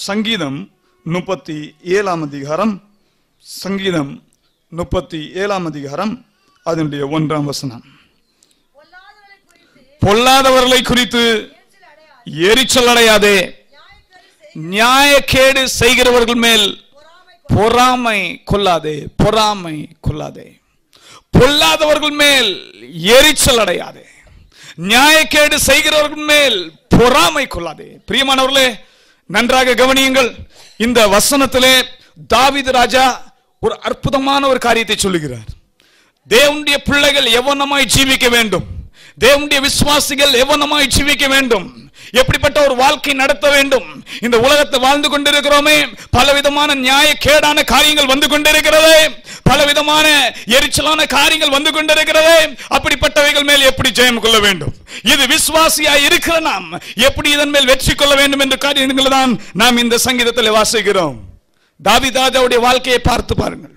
சங்கீதம் முப்பத்தி ஏழாம் அதிகாரம் சங்கீதம் முப்பத்தி ஏழாம் அதிகாரம் அதனுடைய ஒன்றாம் வசனம் பொல்லாதவர்களை குறித்து பொல்லாதவர்களை குறித்து எரிச்சல் அடையாது எரிச்சல் அடையாதே நியாயக்கேடு செய் நியாயக்கேடு செய்கிறவர்கள் மேல் பொறாமை பொறாமை கொள்ளாதே பொறாமை கொள்ளாதே பொல்லாதவர்கள் மேல் எரிச்சல் அடையாதே நியாயக்கேடு செய்கிறவர்கள் மேல் பொறாமை கொள்ளாதே பிரியமானவர்களே நன்றாக கவனியுங்கள் இந்த வசனத்திலே தாவீது ராஜா ஒரு அற்புதமான ஒரு காரியத்தை சொல்லுகிறார் தேவனுடைய பிள்ளைகள் எவனமாய் ஜீவிக்க வேண்டும் தேவனுடைய விசுவாசிகள் எவனமாய் ஜீவிக்க வேண்டும் எப்படிப்பட்ட ஒரு வாழ்க்கை நடத்த வேண்டும் இந்த உலகத்தை வாழ்ந்து கொண்டிருக்கிறோமே பலவிதமான நியாயக்கேடான காரியங்கள் வந்து கொண்டிருக்கிறதே பலவிதமான எரிச்சலான காரியங்கள் வந்து கொண்டிருக்கிறதே அப்படிப்பட்டவைகள் மேல் எப்படி ஜெயம் கொள்ள வேண்டும் இது விசுவாசியா இருக்கிற நாம் எப்படி இதன் மேல் வெற்றி கொள்ள வேண்டும் என்ற காரியங்கள் தான் நாம் இந்த சங்கீதத்தில் வாசிக்கிறோம் தாவீது ராஜாவுடைய வாழ்க்கையை பார்த்து பாருங்கள்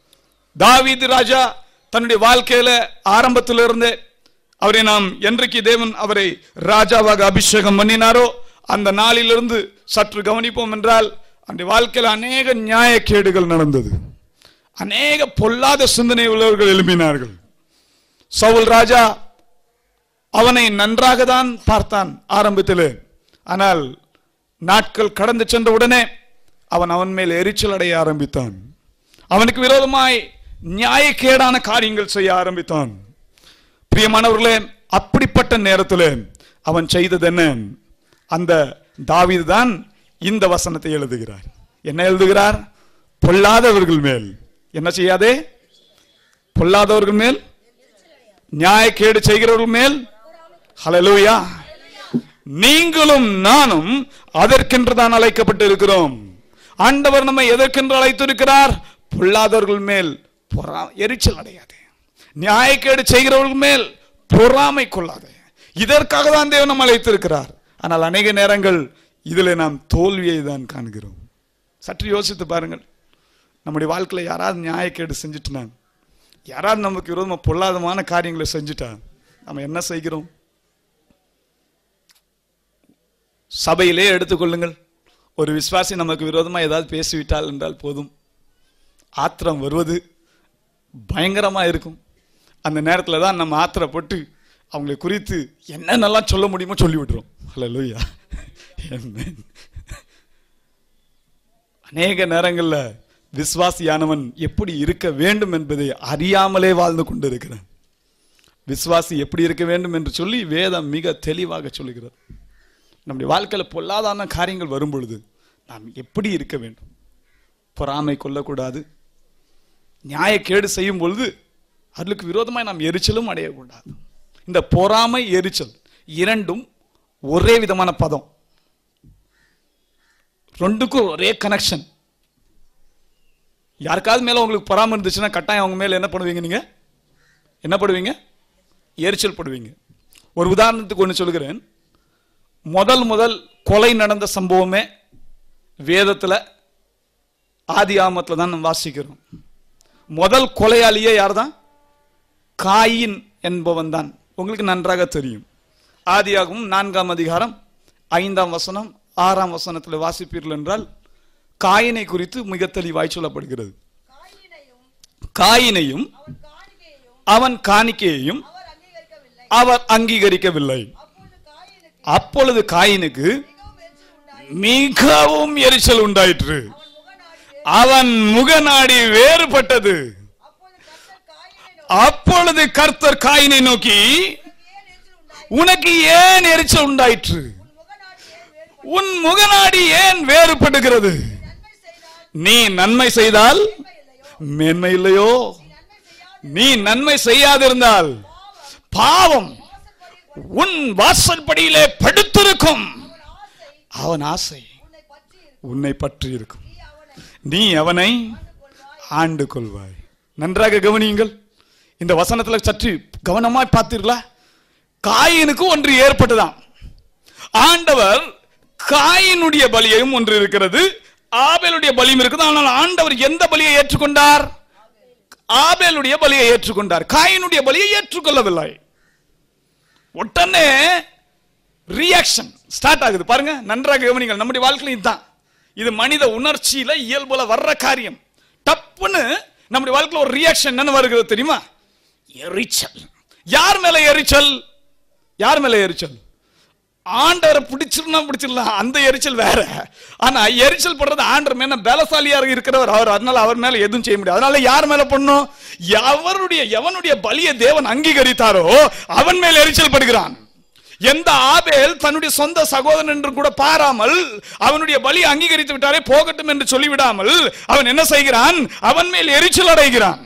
தாவீது ராஜா தன்னுடைய வாழ்க்கையில ஆரம்பத்திலிருந்து அவரை நாம் என்றைக்கு தேவன் அவரை ராஜாவாக அபிஷேகம் பண்ணினாரோ அந்த நாளிலிருந்து சற்று கவனிப்போம் என்றால் அந்த வாழ்க்கையில் அநேக நியாயக்கேடுகள் நடந்தது அநேக பொல்லாத சிந்தனை உள்ளவர்கள் எழுப்பினார்கள் சவுல் ராஜா அவனை நன்றாக தான் பார்த்தான் ஆரம்பத்திலே ஆனால் நாட்கள் கடந்து சென்ற உடனே அவன் அவன் மேல் எரிச்சல் அடைய ஆரம்பித்தான் அவனுக்கு விரோதமாய் நியாயக்கேடான காரியங்கள் செய்ய ஆரம்பித்தான் பிரியமானவர்களே அப்படிப்பட்ட நேரத்தில் அவன் செய்தது என்ன அந்த தாவீது தான் இந்த வசனத்தை எழுதுகிறார் என்ன எழுதுகிறார் பொல்லாதவர்கள் மேல் என்ன செய்யாதே பொல்லாதவர்கள் மேல் நியாயக்கேடு செய்கிறவர்கள் மேல் ஹalleluya நீங்களும் நானும் அதற்கென்று தான் அழைக்கப்பட்டு இருக்கிறோம் ஆண்டவர் நம்மை எதற்கென்று அழைத்திருக்கிறார் பொல்லாதவர்கள் மேல் பொறா எரிச்சல் அடையாது நியாயக்கேடு செய்கிறவர்கள் மேல் பொறாமை கொள்ளாதே இதற்காக தான் தேவன் நம்ம அழைத்திருக்கிறார் ஆனால் அநேக நேரங்கள் இதில் நாம் தோல்வியை தான் காண்கிறோம் சற்று யோசித்து பாருங்கள் நம்முடைய வாழ்க்கையில் யாராவது நியாயக்கேடு செஞ்சுட்டுனாங்க யாராவது நமக்கு விரோதமாக பொல்லாதமான காரியங்களை செஞ்சுட்டா நம்ம என்ன செய்கிறோம் சபையிலே எடுத்துக்கொள்ளுங்கள் ஒரு விசுவாசி நமக்கு விரோதமாக ஏதாவது பேசிவிட்டால் என்றால் போதும் ஆத்திரம் வருவது பயங்கரமா இருக்கும் அந்த நேரத்தில் தான் நம்ம ஆத்திரப்பட்டு அவங்களை குறித்து என்னென்னலாம் சொல்ல முடியுமோ சொல்லி விடுறோம் ஹalleluya Amen. அநேக நேரங்களில் விசுவாசியானவன் எப்படி இருக்க வேண்டும் என்பதை அறியாமலே வாழ்ந்து கொண்டிருக்கிறான் விசுவாசி எப்படி இருக்க வேண்டும் என்று சொல்லி வேதம் மிக தெளிவாக சொல்லுகிறது நம்முடைய வாழ்க்கையில் பொல்லாதான காரியங்கள் வரும் பொழுது நாம் எப்படி இருக்க வேண்டும் பொறாமை கொள்ளக்கூடாது நியாயக்கேடு செய்யும் பொழுது அதுக்கு விரோதமாய் நாம் எரிச்சலும் அடையக்கூடாது இந்த பொறாமை எரிச்சல் இரண்டும் ஒரே விதமான பதம் ரெண்டுக்கும் ஒரே கனெக்ஷன் யாருக்காவது மேல உங்களுக்கு பொறாமை இருந்துச்சுன்னா கட்டாயம் அவங்க மேல என்ன பண்ணுவீங்க நீங்க என்ன படுவீங்க எரிச்சல் படுவீங்க ஒரு உதாரணத்துக்கு ஒன்று சொல்கிறேன் முதல் முதல் கொலை நடந்த சம்பவமே வேதத்துல ஆதி ஆமத்துல தான் நம்ம வாசிக்கிறோம் முதல் கொலையாளியே யார் தான் காயின் என்பவன் தான் உங்களுக்கு நன்றாக தெரியும் ஆதியாகவும் நான்காம் அதிகாரம் ஐந்தாம் வசனம் ஆறாம் வசனத்தில் வாசிப்பீர்கள் என்றால் காயினை குறித்து மிக தெளிவாய் சொல்லப்படுகிறது காயினையும் காயினையும் அவன் காணிக்கையையும் அவன் காணிக்கையையும் அவர் அங்கீகரிக்கவில்லை அவர் அங்கீகரிக்கவில்லை அப்பொழுது காயினுக்கு அப்பொழுது காயினுக்கு மிகவும் எரிச்சல் உண்டாயிற்று மிகவும் எரிச்சல் உண்டாயிற்று அவன் முகநாடி அவன் முகநாடி வேறுபட்டது அப்பொழுது கர்த்தர் காயினை அப்பொழுது கர்த்தர் காயினை நோக்கி நோக்கி உனக்கு உனக்கு ஏன் ஏன் எரிச்சல் உண்டாயிற்று எரிச்சல் உண்டாயிற்று உன் முகநாடி ஏன் வேறுபட்டு உன் முகநாடி ஏன் வேறுபடுகிறது நன்மை செய்தால் நீ நன்மை செய்தால் மேன்மை இல்லையோ மேன்மை இல்லையோ நீ நன்மை செய்யாது நீ நன்மை செய்யாதிருந்தால் பாவம் உன் வாசல்படியிலே படுத்திருக்கும் அவன் ஆசை அவன் ஆசை உன்னை பற்றி இருக்கும் உன்னை பற்றி இருக்கும் நீ அவனை நீ அவனை ஆண்டு கொள்வாய் நன்றாக கவனியுங்கள் இந்த வசனத்துல சற்று கவனமாய் பார்த்தீர்களா காயினுக்கு ஒன்று ஏற்பட்டதாம் ஆண்டவர் காயினுடைய பலியையும் ஒன்று இருக்கிறது ஆபேலுடைய பலியும் இருக்குது ஆனால் ஆண்டவர் எந்த பலியை ஏற்றுக்கொண்டார் ஆபேலுடைய பலியை ஏற்றுக்கொண்டார் காயினுடைய பலியை ஏற்றுக்கொள்ளவில்லை உடனே ரியாக்ஷன் ஸ்டார்ட் ஆகுது பாருங்க நன்றாக கவனிங்கள் நம்முடைய வாழ்க்கையில் இதுதான் இது மனித உணர்ச்சியில இயல்புல வர்ற காரியம் டப்புன்னு நம்முடைய வாழ்க்கையில ஒரு ரியாக்ஷன் என்னன்னு வருகிறது தெரியுமா எரிச்சல் யார் மேல எரிச்சல் யார் மேல எரிச்சல் ஆண்டவரை பிடிச்சிருந்தா பிடிச்சிடலாம் அந்த எரிச்சல் வேற ஆனா எரிச்சல் படுறது ஆண்டவர் மேல பலசாலியா இருக்கிறவர் அவர் அதனால அவர் மேல எதுவும் செய்ய முடியாது அதனால யார் மேல பண்ணும் எவருடைய எவனுடைய பலியை தேவன் அங்கீகரித்தாரோ அவன் மேல் எரிச்சல் படுகிறான் எந்த ஆபேல் தன்னுடைய சொந்த சகோதரன் என்று கூட பாராமல் அவனுடைய பலி அங்கீகரித்து விட்டாரே போகட்டும் என்று சொல்லிவிடாமல் அவன் என்ன செய்கிறான் அவன் மேல் எரிச்சல் அடைகிறான்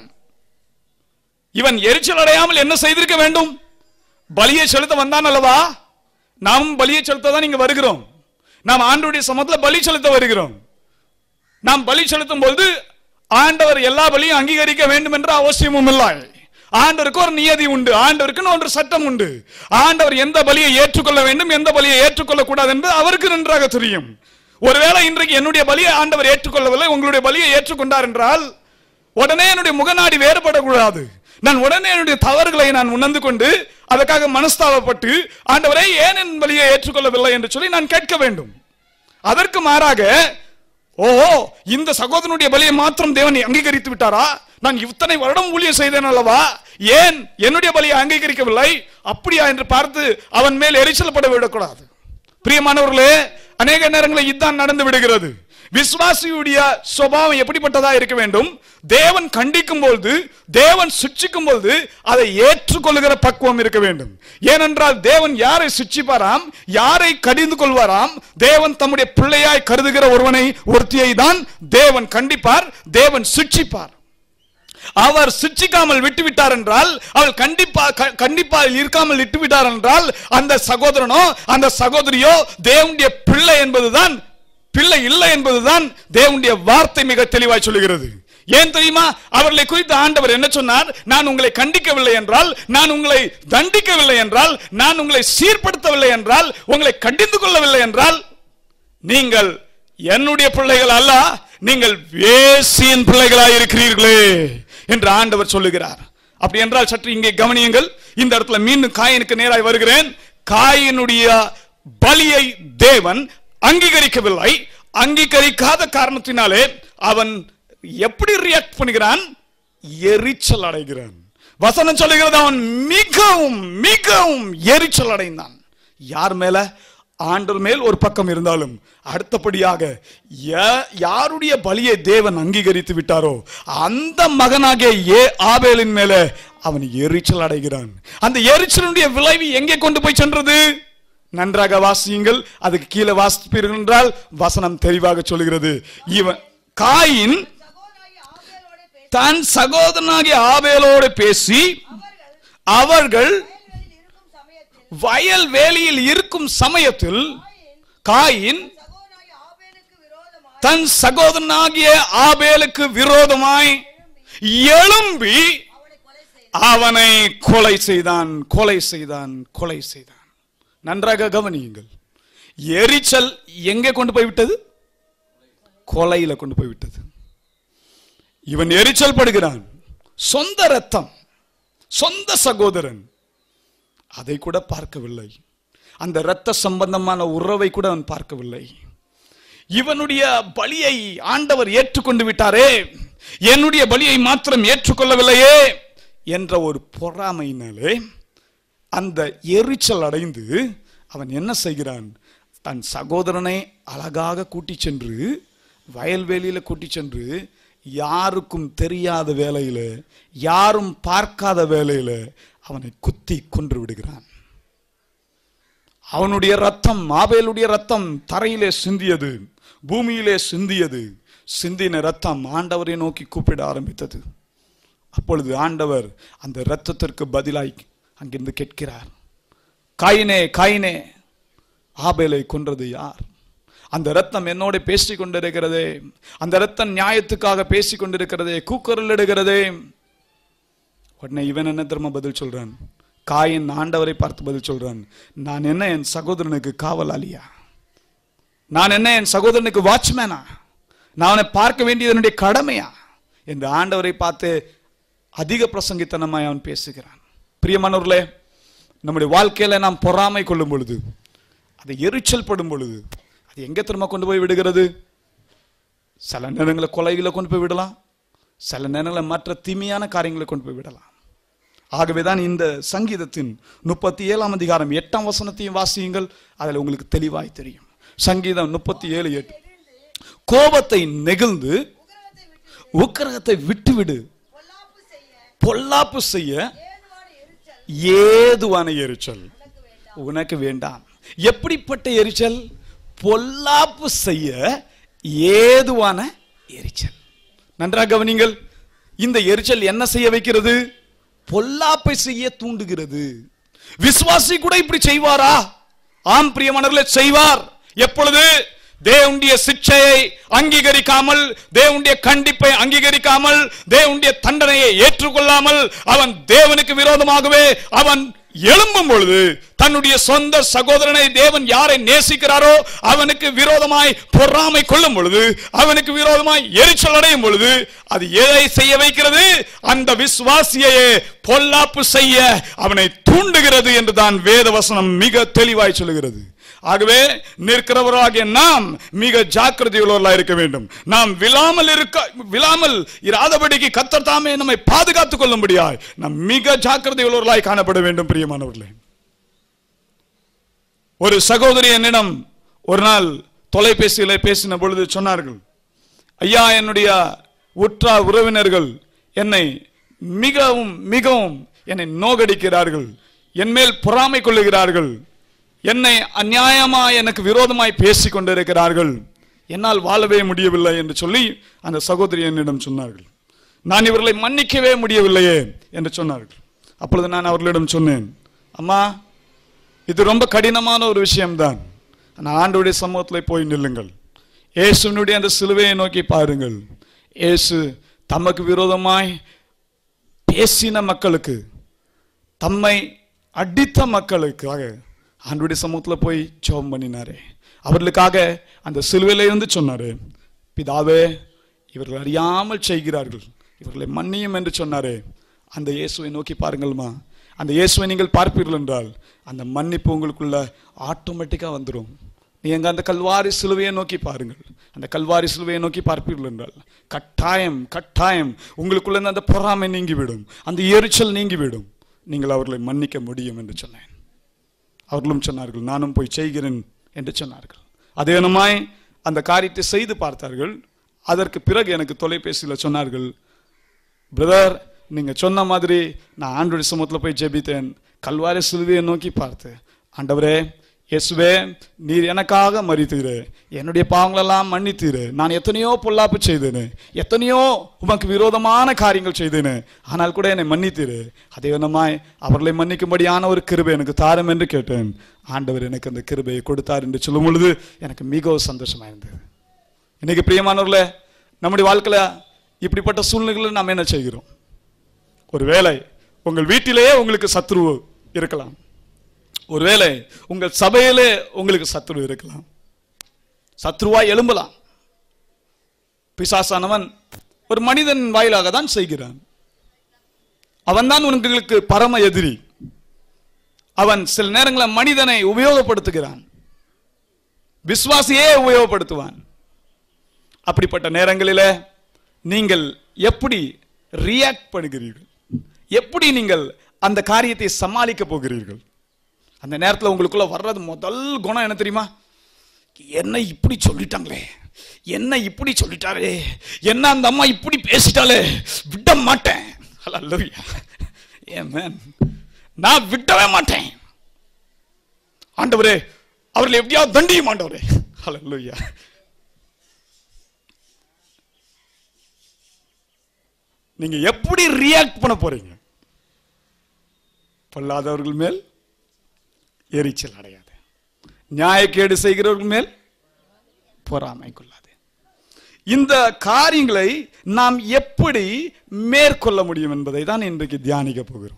இவன் எரிச்சல் அடையாமல் என்ன செய்திருக்க வேண்டும் பலியை செலுத்த வந்தான் அல்லவா நாம் பலியை செலுத்த தான் இங்க வருகிறோம் நாம் ஆண்டவருடைய சமத்துல பலி செலுத்த வருகிறோம் நாம் பலி செலுத்தும் பொழுது ஆண்டவர் எல்லா பலியும் அங்கீகரிக்க வேண்டும் என்ற அவசியமும் இல்லை ஆண்டவருக்கு ஒரு நியதி உண்டு ஆண்டவருக்கு ஒன்று சட்டம் உண்டு ஆண்டவர் எந்த பலியை ஏற்றுக்கொள்ள வேண்டும் எந்த பலியை ஏற்றுக்கொள்ள கூடாது என்று அவருக்கு நன்றாக தெரியும் ஒருவேளை இன்றைக்கு என்னுடைய பலியை ஆண்டவர் ஏற்றுக்கொள்ளவில்லை உங்களுடைய பலியை ஏற்றுக்கொண்டார் என்றால் உடனே என்னுடைய முகநாடி வேறுபடக்கூடாது நான் உடனே என்னுடைய தவறுகளை நான் உணர்ந்து கொண்டு அதற்காக மனஸ்தாபப்பட்டு ஆண்டவரை ஏன் என் பலியை ஏற்றுக்கொள்ளவில்லை என்று சொல்லி நான் கேட்க வேண்டும் அதற்கு மாறாக ஓ இந்த சகோதரனுடைய பலியை மாத்திரம் தேவன் அங்கீகரித்து விட்டாரா நான் இத்தனை வருடம் ஊழியம் செய்தேன் அல்லவா ஏன் என்னுடைய பலியை அங்கீகரிக்கவில்லை அப்படியா என்று பார்த்து அவன் மேல் எரிச்சல் பட விடக்கூடாது பிரியமானவர்களே அநேக நேரங்களில் இதுதான் நடந்து விடுகிறது விசுவாசியுடைய சுபாவம் எப்படிப்பட்டதா இருக்க வேண்டும் தேவன் கண்டிக்கும் பொழுது தேவன் சிக்ஷிக்கும் பொழுது அதை ஏற்றுக்கொள்ளுகிற பக்குவம் இருக்க வேண்டும் ஏனென்றால் தேவன் யாரை சிக்ஷிப்பாராம் யாரை கடிந்து கொள்வாராம் தேவன் தம்முடைய பிள்ளையாய் கருதுகிற ஒருவனை ஒருத்தியை தான் தேவன் கண்டிப்பார் தேவன் சிக்ஷிப்பார் அவர் சிக்ஷிக்காமல் விட்டு விட்டார் என்றால் அவள் கண்டிப்பா க- கண்டிப்பா இருக்காமல் விட்டு விட்டார் என்றால் அந்த சகோதரனோ அந்த சகோதரியோ தேவனுடைய பிள்ளை என்பதுதான் பிள்ளை இல்லை என்பதுதான் தேவனுடைய வார்த்தை மிக தெளிவாய் சொல்லுகிறது ஏன் தெரியுமா அவர்களை குறித்து ஆண்டவர் என்ன சொன்னார் நான் உங்களை கண்டிக்கவில்லை என்றால் நான் உங்களை தண்டிக்கவில்லை என்றால் நான் உங்களை சீர்படுத்தவில்லை என்றால் உங்களை கண்டித்து கொள்ளவில்லை என்றால் நீங்கள் என்னுடைய பிள்ளைகள் அல்ல நீங்கள் வேசியின் பிள்ளைகளாய் இருக்கிறீர்களே என்று ஆண்டவர் சொல்லுகிறார் அப்படி என்றால் சற்று இங்கே கவனியுங்கள் இந்த இடத்துல மீண்டும் காயினுக்கு நேராய் வருகிறேன் காயினுடைய பலியை தேவன் அங்கீகரிக்கவில்லை அங்கீகரிக்காத காரணத்தினாலே அவன் எப்படி ரியாக்ட் பண்ணுகிறான் எரிச்சல் அடைகிறான் வசனம் சொல்லுகிறது அவன் மிகவும் மிகவும் எரிச்சல் அடைந்தான் யார் மேல ஆண்டவர் மேல் ஒரு பக்கம் இருந்தாலும் அடுத்தபடியாக ய- யாருடைய பலியை தேவன் அங்கீகரித்து விட்டாரோ அந்த மகனாகிய ஏ ஆபேலின் மேல அவன் எரிச்சல் அடைகிறான் அந்த எரிச்சலுடைய விளைவு எங்கே கொண்டு போய் சென்றது நன்றாக வாசியுங்கள் அதுக்கு கீழே வாசிப்பீர்கள் என்றால் வசனம் தெளிவாக சொல்கிறது இவன் காயின் சகோதராகிய ஆபேலோடே பேசி தன் சகோதரனாகிய ஆபேலோடு பேசி அவர்கள் அவர்கள் வயல்வெளியில் இருக்கும் வயல் வேலியில் சமயத்தில் இருக்கும் சமயத்தில் காயின் காயின் சகோதராகிய ஆபேலுக்கு விரோதமாய் தன் சகோதரனாகிய ஆபேலுக்கு விரோதமாய் எழும்பி அவனை கொலை செய்தான் அவனை கொலை செய்தான் கொலை செய்தான் கொலை செய்தான் நன்றாக கவனியுங்கள் எரிச்சல் எங்கே கொண்டு போய் விட்டது கொலையில கொண்டு போய் விட்டது இவன் எரிச்சல் படுகிறான் சொந்த ரத்தம் சொந்த சகோதரன் அதை கூட பார்க்கவில்லை அந்த இரத்த சம்பந்தமான உறவை கூட அவன் பார்க்கவில்லை இவனுடைய பலியை ஆண்டவர் ஏற்றுக்கொண்டு விட்டாரே என்னுடைய பலியை மாத்திரம் ஏற்றுக்கொள்ளவில்லையே என்ற ஒரு பொறாமையினாலே அந்த எரிச்சல் அடைந்து அவன் என்ன செய்கிறான் தன் சகோதரனை அழகாக கூட்டிச் சென்று வயல்வெளியில கூட்டிச் சென்று யாருக்கும் தெரியாத வேலையில யாரும் பார்க்காத வேலையில அவனை குத்தி கொன்று விடுகிறான் அவனுடைய ரத்தம் ஆபேலுடைய ரத்தம் தரையிலே சிந்தியது பூமியிலே சிந்தியது சிந்தின ரத்தம் ஆண்டவரை நோக்கி கூப்பிட ஆரம்பித்தது அப்பொழுது ஆண்டவர் அந்த இரத்தத்திற்கு பதிலாய் அங்கிருந்து கேட்கிறார் காயினே காயினே ஆபேலை கொன்றது யார் அந்த ரத்தம் என்னோட பேசிக் கொண்டிருக்கிறதே அந்த ரத்தம் நியாயத்துக்காக பேசிக் கொண்டிருக்கிறதே கூக்குரல் இடுகிறதே உடனே இவன் என்ன திரும்ப பதில் சொல்றான் காயின் ஆண்டவரை பார்த்து பதில் சொல்றான் நான் என்ன என் சகோதரனுக்கு காவலாளியா நான் என்ன என் சகோதரனுக்கு வாட்ச்மேனா நான் அவனை பார்க்க வேண்டியது என்னுடைய கடமையா என்று ஆண்டவரை பார்த்து அதிக பிரசங்கித்தனமாய் அவன் பேசுகிறான் பிரியமானவர்களே நம்முடைய வாழ்க்கையில நாம் பொறாமை கொள்ளும் பொழுது அது எரிச்சல் படும் பொழுது அது எங்க திரும்ப கொண்டு போய் விடுகிறது சில நேரங்களில் கொலைகளை கொண்டு போய் விடலாம் சில நேரங்களில் மற்ற தீமையான காரியங்களை கொண்டு போய் விடலாம் ஆகவேதான் இந்த சங்கீதத்தின் முப்பத்தி ஏழாம் அதிகாரம் எட்டாம் வசனத்தையும் வாசியுங்கள் அதில் உங்களுக்கு தெளிவாய் தெரியும் சங்கீதம் முப்பத்தி ஏழு எட்டு கோபத்தை நெகிழ்ந்து உக்கிரகத்தை விட்டு உக்கிரகத்தை விட்டுவிடு பொல்லாப்பு செய்ய பொல்லாப்பு செய்ய ஏதுவான எரிச்சல் ஏதுவான எரிச்சல் உனக்கு வேண்டாம் எப்படிப்பட்ட எரிச்சல் பொல்லாப்பு செய்ய ஏதுவான எரிச்சல் நன்றாக கவனிங்கள் இந்த எரிச்சல் என்ன செய்ய வைக்கிறது பொல்லாப்பை செய்ய தூண்டுகிறது விசுவாசி கூட இப்படி செய்வாரா ஆம் பிரியமானவர்களே செய்வார் எப்பொழுது தேவனுடைய சிக்ஷையை அங்கீகரிக்காமல் தேவனுடைய கண்டிப்பை அங்கீகரிக்காமல் தேவனுடைய தண்டனையை ஏற்றுக்கொள்ளாமல் அவன் தேவனுக்கு விரோதமாகவே அவன் எழும்பும் பொழுது தன்னுடைய சொந்த சகோதரனை தேவன் யாரை நேசிக்கிறாரோ அவனுக்கு விரோதமாய் பொறாமை கொள்ளும் பொழுது அவனுக்கு விரோதமாய் எரிச்சல் அடையும் பொழுது அது எதை செய்ய வைக்கிறது அந்த விசுவாசியையே பொல்லாப்பு செய்ய அவனை தூண்டுகிறது என்று தான் வேதவசனம் மிக தெளிவாய் சொல்லுகிறது ஆகவே நிற்கிறவராகிய நாம் மிக ஜாக்கிரதையுள்ளவர்களாக இருக்க வேண்டும் நாம் விழாமல் இருக்க விழாமல் இராதபடிக்கு கத்தர் தாமே நம்மை பாதுகாத்துக் கொள்ளும்படியாய் நாம் மிக ஜாக்கிரதையுள்ளவர்களாய் காணப்பட வேண்டும் பிரியமானவர்களே ஒரு சகோதரி என்னிடம் ஒரு நாள் தொலைபேசியில பேசின பொழுது சொன்னார்கள் ஐயா என்னுடைய உற்றா உறவினர்கள் என்னை மிகவும் மிகவும் என்னை நோகடிக்கிறார்கள் என் மேல் பொறாமை கொள்ளுகிறார்கள் என்னை அநியாயமா எனக்கு விரோதமாய் பேசிக் கொண்டிருக்கிறார்கள் என்னால் வாழவே முடியவில்லை என்று சொல்லி அந்த சகோதரி என்னிடம் சொன்னார்கள் நான் இவர்களை மன்னிக்கவே முடியவில்லையே என்று சொன்னார்கள் அப்பொழுது நான் அவர்களிடம் சொன்னேன் அம்மா இது ரொம்ப கடினமான ஒரு விஷயம்தான் ஆனால் ஆண்டவருடைய சமூகத்தில் போய் நில்லுங்கள் இயேசுனுடைய அந்த சிலுவையை நோக்கி பாருங்கள் இயேசு தமக்கு விரோதமாய் பேசின மக்களுக்கு தம்மை அடித்த மக்களுக்காக ஆண்டுடைய சமூகத்தில் போய் ஜெபம் பண்ணினாரே அவர்களுக்காக அந்த சிலுவையில இருந்து சொன்னாரு பிதாவே இவர்கள் அறியாமல் செய்கிறார்கள் இவர்களை மன்னியும் என்று சொன்னாரே அந்த இயேசுவை நோக்கி பாருங்கள்மா அந்த இயேசுவை நீங்கள் பார்ப்பீர்கள் என்றால் அந்த மன்னிப்பு உங்களுக்குள்ள ஆட்டோமேட்டிக்காக வந்துடும் நீங்க அந்த கல்வாரி சிலுவையை நோக்கி பாருங்கள் அந்த கல்வாரி சிலுவையை நோக்கி பார்ப்பீர்கள் என்றால் கட்டாயம் கட்டாயம் உங்களுக்குள்ள இருந்து அந்த பொறாமை நீங்கிவிடும் அந்த எரிச்சல் நீங்கிவிடும் நீங்கள் அவர்களை மன்னிக்க முடியும் என்று சொன்னேன் அவர்களும் சொன்னார்கள் நானும் போய் செய்கிறேன் என்று சொன்னார்கள் அதேனமாய் அந்த காரியத்தை செய்து பார்த்தார்கள் அதற்கு பிறகு எனக்கு தொலைபேசியில் சொன்னார்கள் பிரதர் நீங்க சொன்ன மாதிரி நான் ஆண்டோடைய சமூகத்தில் போய் ஜெபித்தேன் கல்வாரி சிலுவையை நோக்கி பார்த்து ஆண்டவரே இயேசுவே நீர் எனக்காக மறித்தீரு என்னுடைய பாவங்களெல்லாம் மன்னித்தீரு நான் எத்தனையோ பொல்லாப்பு செய்தேனே எத்தனையோ உமக்கு விரோதமான காரியங்கள் செய்தேனே ஆனால் கூட என்னை மன்னித்தீரு அதே விதமாய் அவர்களை மன்னிக்கும்படியான ஒரு கிருபை எனக்கு தாரும் என்று கேட்டேன் ஆண்டவர் எனக்கு அந்த கிருபையை கொடுத்தார் என்று சொல்லும் பொழுது எனக்கு மிகவும் சந்தோஷமா இருந்தது இன்னைக்கு பிரியமானவர்களே நம்முடைய வாழ்க்கையில இப்படிப்பட்ட சூழ்நிலைகளில் நாம் என்ன செய்கிறோம் ஒருவேளை உங்கள் வீட்டிலேயே உங்களுக்கு சத்ரு இருக்கலாம் ஒருவேளை உங்கள் சபையிலே உங்களுக்கு சத்ரு இருக்கலாம் சத்ருவா எழும்பலாம் பிசாசானவன் ஒரு மனிதன் வாயிலாக தான் செய்கிறான் அவன்தான் உங்களுக்கு பரம எதிரி அவன் சில நேரங்களில் மனிதனை உபயோகப்படுத்துகிறான் விசுவாசியே உபயோகப்படுத்துவான் அப்படிப்பட்ட நேரங்களில் நீங்கள் எப்படி ரியாக்ட் பண்ணுகிறீர்கள் எப்படி நீங்கள் அந்த காரியத்தை சமாளிக்க போகிறீர்கள் அந்த நேரத்தில் உங்களுக்குள்ள வர்றது முதல் குணம் என்ன தெரியுமா என்ன இப்படி சொல்லிட்டாங்களே என்ன இப்படி சொல்லிட்டாரே என்ன அந்த அம்மா இப்படி பேசிட்டாலே விட மாட்டேன் ஹalleluya ஆமென் நான் விடவே மாட்டேன் ஆண்டவரே அவர்களை எப்படியாவது தண்டியும் ஆண்டவரே ஹalleluya நீங்க எப்படி ரியாக்ட் பண்ண போறீங்க பொல்லாதவர்கள் மேல் எரிச்சல் அடையாது நியாயக்கேடு செய்கிறவர்கள் மேல் பொறாமை கொள்ளாது இந்த காரியங்களை நாம் எப்படி மேற்கொள்ள முடியும் என்பதை தான் இன்றைக்கு தியானிக்க போகிறோம்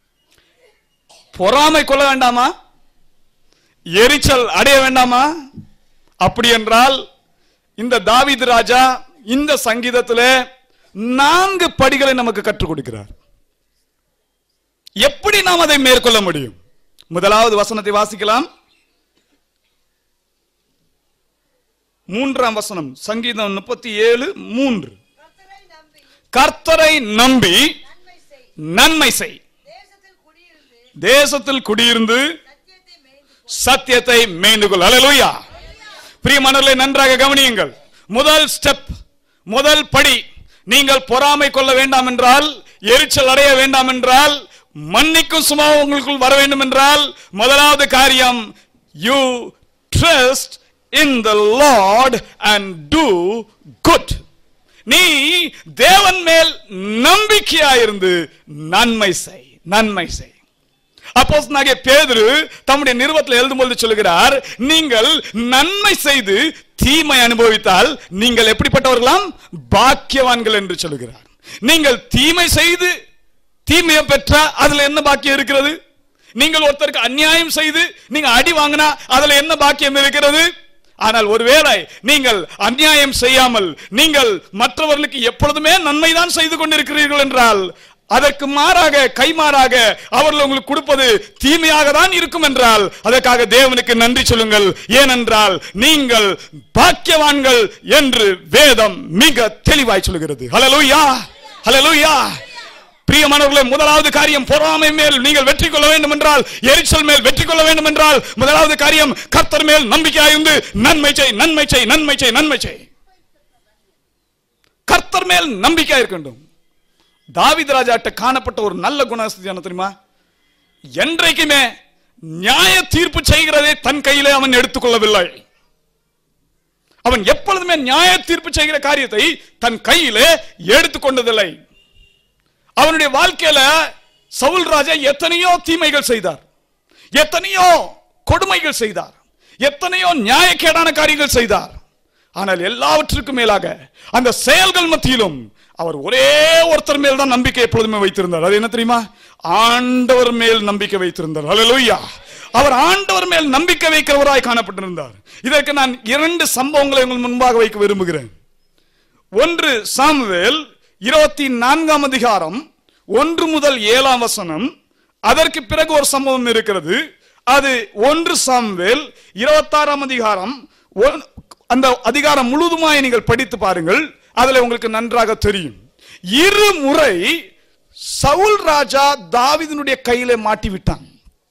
பொறாமை கொள்ள வேண்டாமா எரிச்சல் அடைய வேண்டாமா அப்படி என்றால் இந்த தாவீது ராஜா இந்த சங்கீதத்திலே நான்கு படிகளை நமக்கு கற்றுக் கொடுக்கிறார் எப்படி நாம் அதை மேற்கொள்ள முடியும் முதலாவது வசனத்தை வாசிக்கலாம் மூன்றாம் வசனம் சங்கீதம் முப்பத்தி ஏழு மூன்று கர்த்தரை நம்பி கர்த்தரை நம்பி நன்மை செய் நன்மை செய் தேசத்தில் குடியிருந்து தேசத்தில் குடியிருந்து சத்தியத்தை மேய்ந்து சத்தியத்தை மேய்ந்துகொள் அல்லேலூயா பிரியமானவர்களை நன்றாக கவனியுங்கள் முதல் ஸ்டெப் முதல் படி நீங்கள் பொறாமை கொள்ள வேண்டாம் என்றால் எரிச்சல் அடைய வேண்டாம் என்றால் மன்னிக்கும் சுபாவம் உங்களுக்குள் வர வேண்டும் என்றால் முதலாவது காரியம் you trust in the lord and do good நீ தேவன் மேல் நம்பிக்கையாயிருந்து நன்மை செய் நன்மை செய் அப்போஸ்தலனாகிய பேதுரு தம்முடைய நிறுவத்தில் எழுதும்போது சொல்லுகிறார் நீங்கள் நன்மை செய்து தீமை அனுபவித்தால் நீங்கள் எப்படிப்பட்டவர்களாம் பாக்கியவான்கள் என்று சொல்லுகிறார் நீங்கள் தீமை செய்து தீமையை பெற்றா அதுல என்ன பாக்கியம் இருக்கிறது நீங்கள் ஒருத்தருக்கு அநியாயம் செய்து நீங்க அடி வாங்கினா அதுல என்ன பாக்கியம் இருக்கிறது ஆனால் ஒருவேளை நீங்கள் அநியாயம் செய்யாமல் நீங்கள் மற்றவர்களுக்கு எப்பொழுதுமே நன்மைதான் செய்து கொண்டிருக்கிறீர்கள் என்றால் அதற்கு மாறாக கைமாறாக அவர்கள் உங்களுக்கு கொடுப்பது தீமையாக தான் இருக்கும் என்றால் அதற்காக தேவனுக்கு நன்றி சொல்லுங்கள் ஏனென்றால் நீங்கள் பாக்கியவான்கள் என்று வேதம் மிக தெளிவாய் சொல்கிறது ஹalleluya ஹalleluya பிரியமானவர்களே முதலாவது காரியம் பொறாமை மேல் நீங்கள் வெற்றி கொள்ள வேண்டும் என்றால் எரிச்சல் மேல் வெற்றி கொள்ள வேண்டும் என்றால் முதலாவது காரியம் கர்த்தர் மேல் நம்பிக்கையாயிருந்து நன்மை செய் நன்மை செய் நன்மை செய் நன்மை செய் கர்த்தர் மேல் நம்பிக்கை இருக்க வேண்டும் தாவீது ராஜாட்ட காணப்பட்ட ஒரு நல்ல குணஸ்தி என்ன தெரியுமா என்றைக்குமே நியாய தீர்ப்பு செய்கிறதை தன் கையிலே அவன் எடுத்துக்கொள்ளவில்லை அவன் எப்பொழுதுமே நியாய தீர்ப்பு செய்கிற காரியத்தை தன் கையிலே எடுத்துக்கொண்டதில்லை அவனுடைய வாழ்க்கையில சவுல் ராஜா எத்தனையோ தீமைகள் செய்தார் எத்தனையோ கொடுமைகள் செய்தார் எத்தனையோ நியாயக்கேடான காரியங்கள் செய்தார் ஆனால் எல்லாவற்றுக்கும் மேலாக அந்த செயல்கள் மத்தியிலும் அவர் ஒரே ஒருத்தர் மேல் தான் நம்பிக்கை எப்பொழுதுமே வைத்திருந்தார் அது என்ன தெரியுமா ஆண்டவர் மேல் நம்பிக்கை வைத்திருந்தார் ஹalleluya அவர் ஆண்டவர் மேல் நம்பிக்கை வைக்கிறவராய் காணப்பட்டிருந்தார் இதற்கு நான் இரண்டு சம்பவங்களை உங்கள் முன்பாக வைக்க விரும்புகிறேன் ஒன்று சாமுவேல் இருபத்தி நான்காம் அதிகாரம் ஒன்று முதல் ஏழாம் வசனம் அதற்கு பிறகு ஒரு சம்பவம் இருக்கிறது அது ஒன்று சாமுவேல் இருபத்தாறாம் அதிகாரம் ஒன்- அந்த அதிகாரம் முழுதுமாய் நீங்கள் படித்து பாருங்கள் அதுல உங்களுக்கு நன்றாக தெரியும் இருமுறை சவுல் ராஜா தாவீதினுடைய கையிலே மாட்டி விட்டான்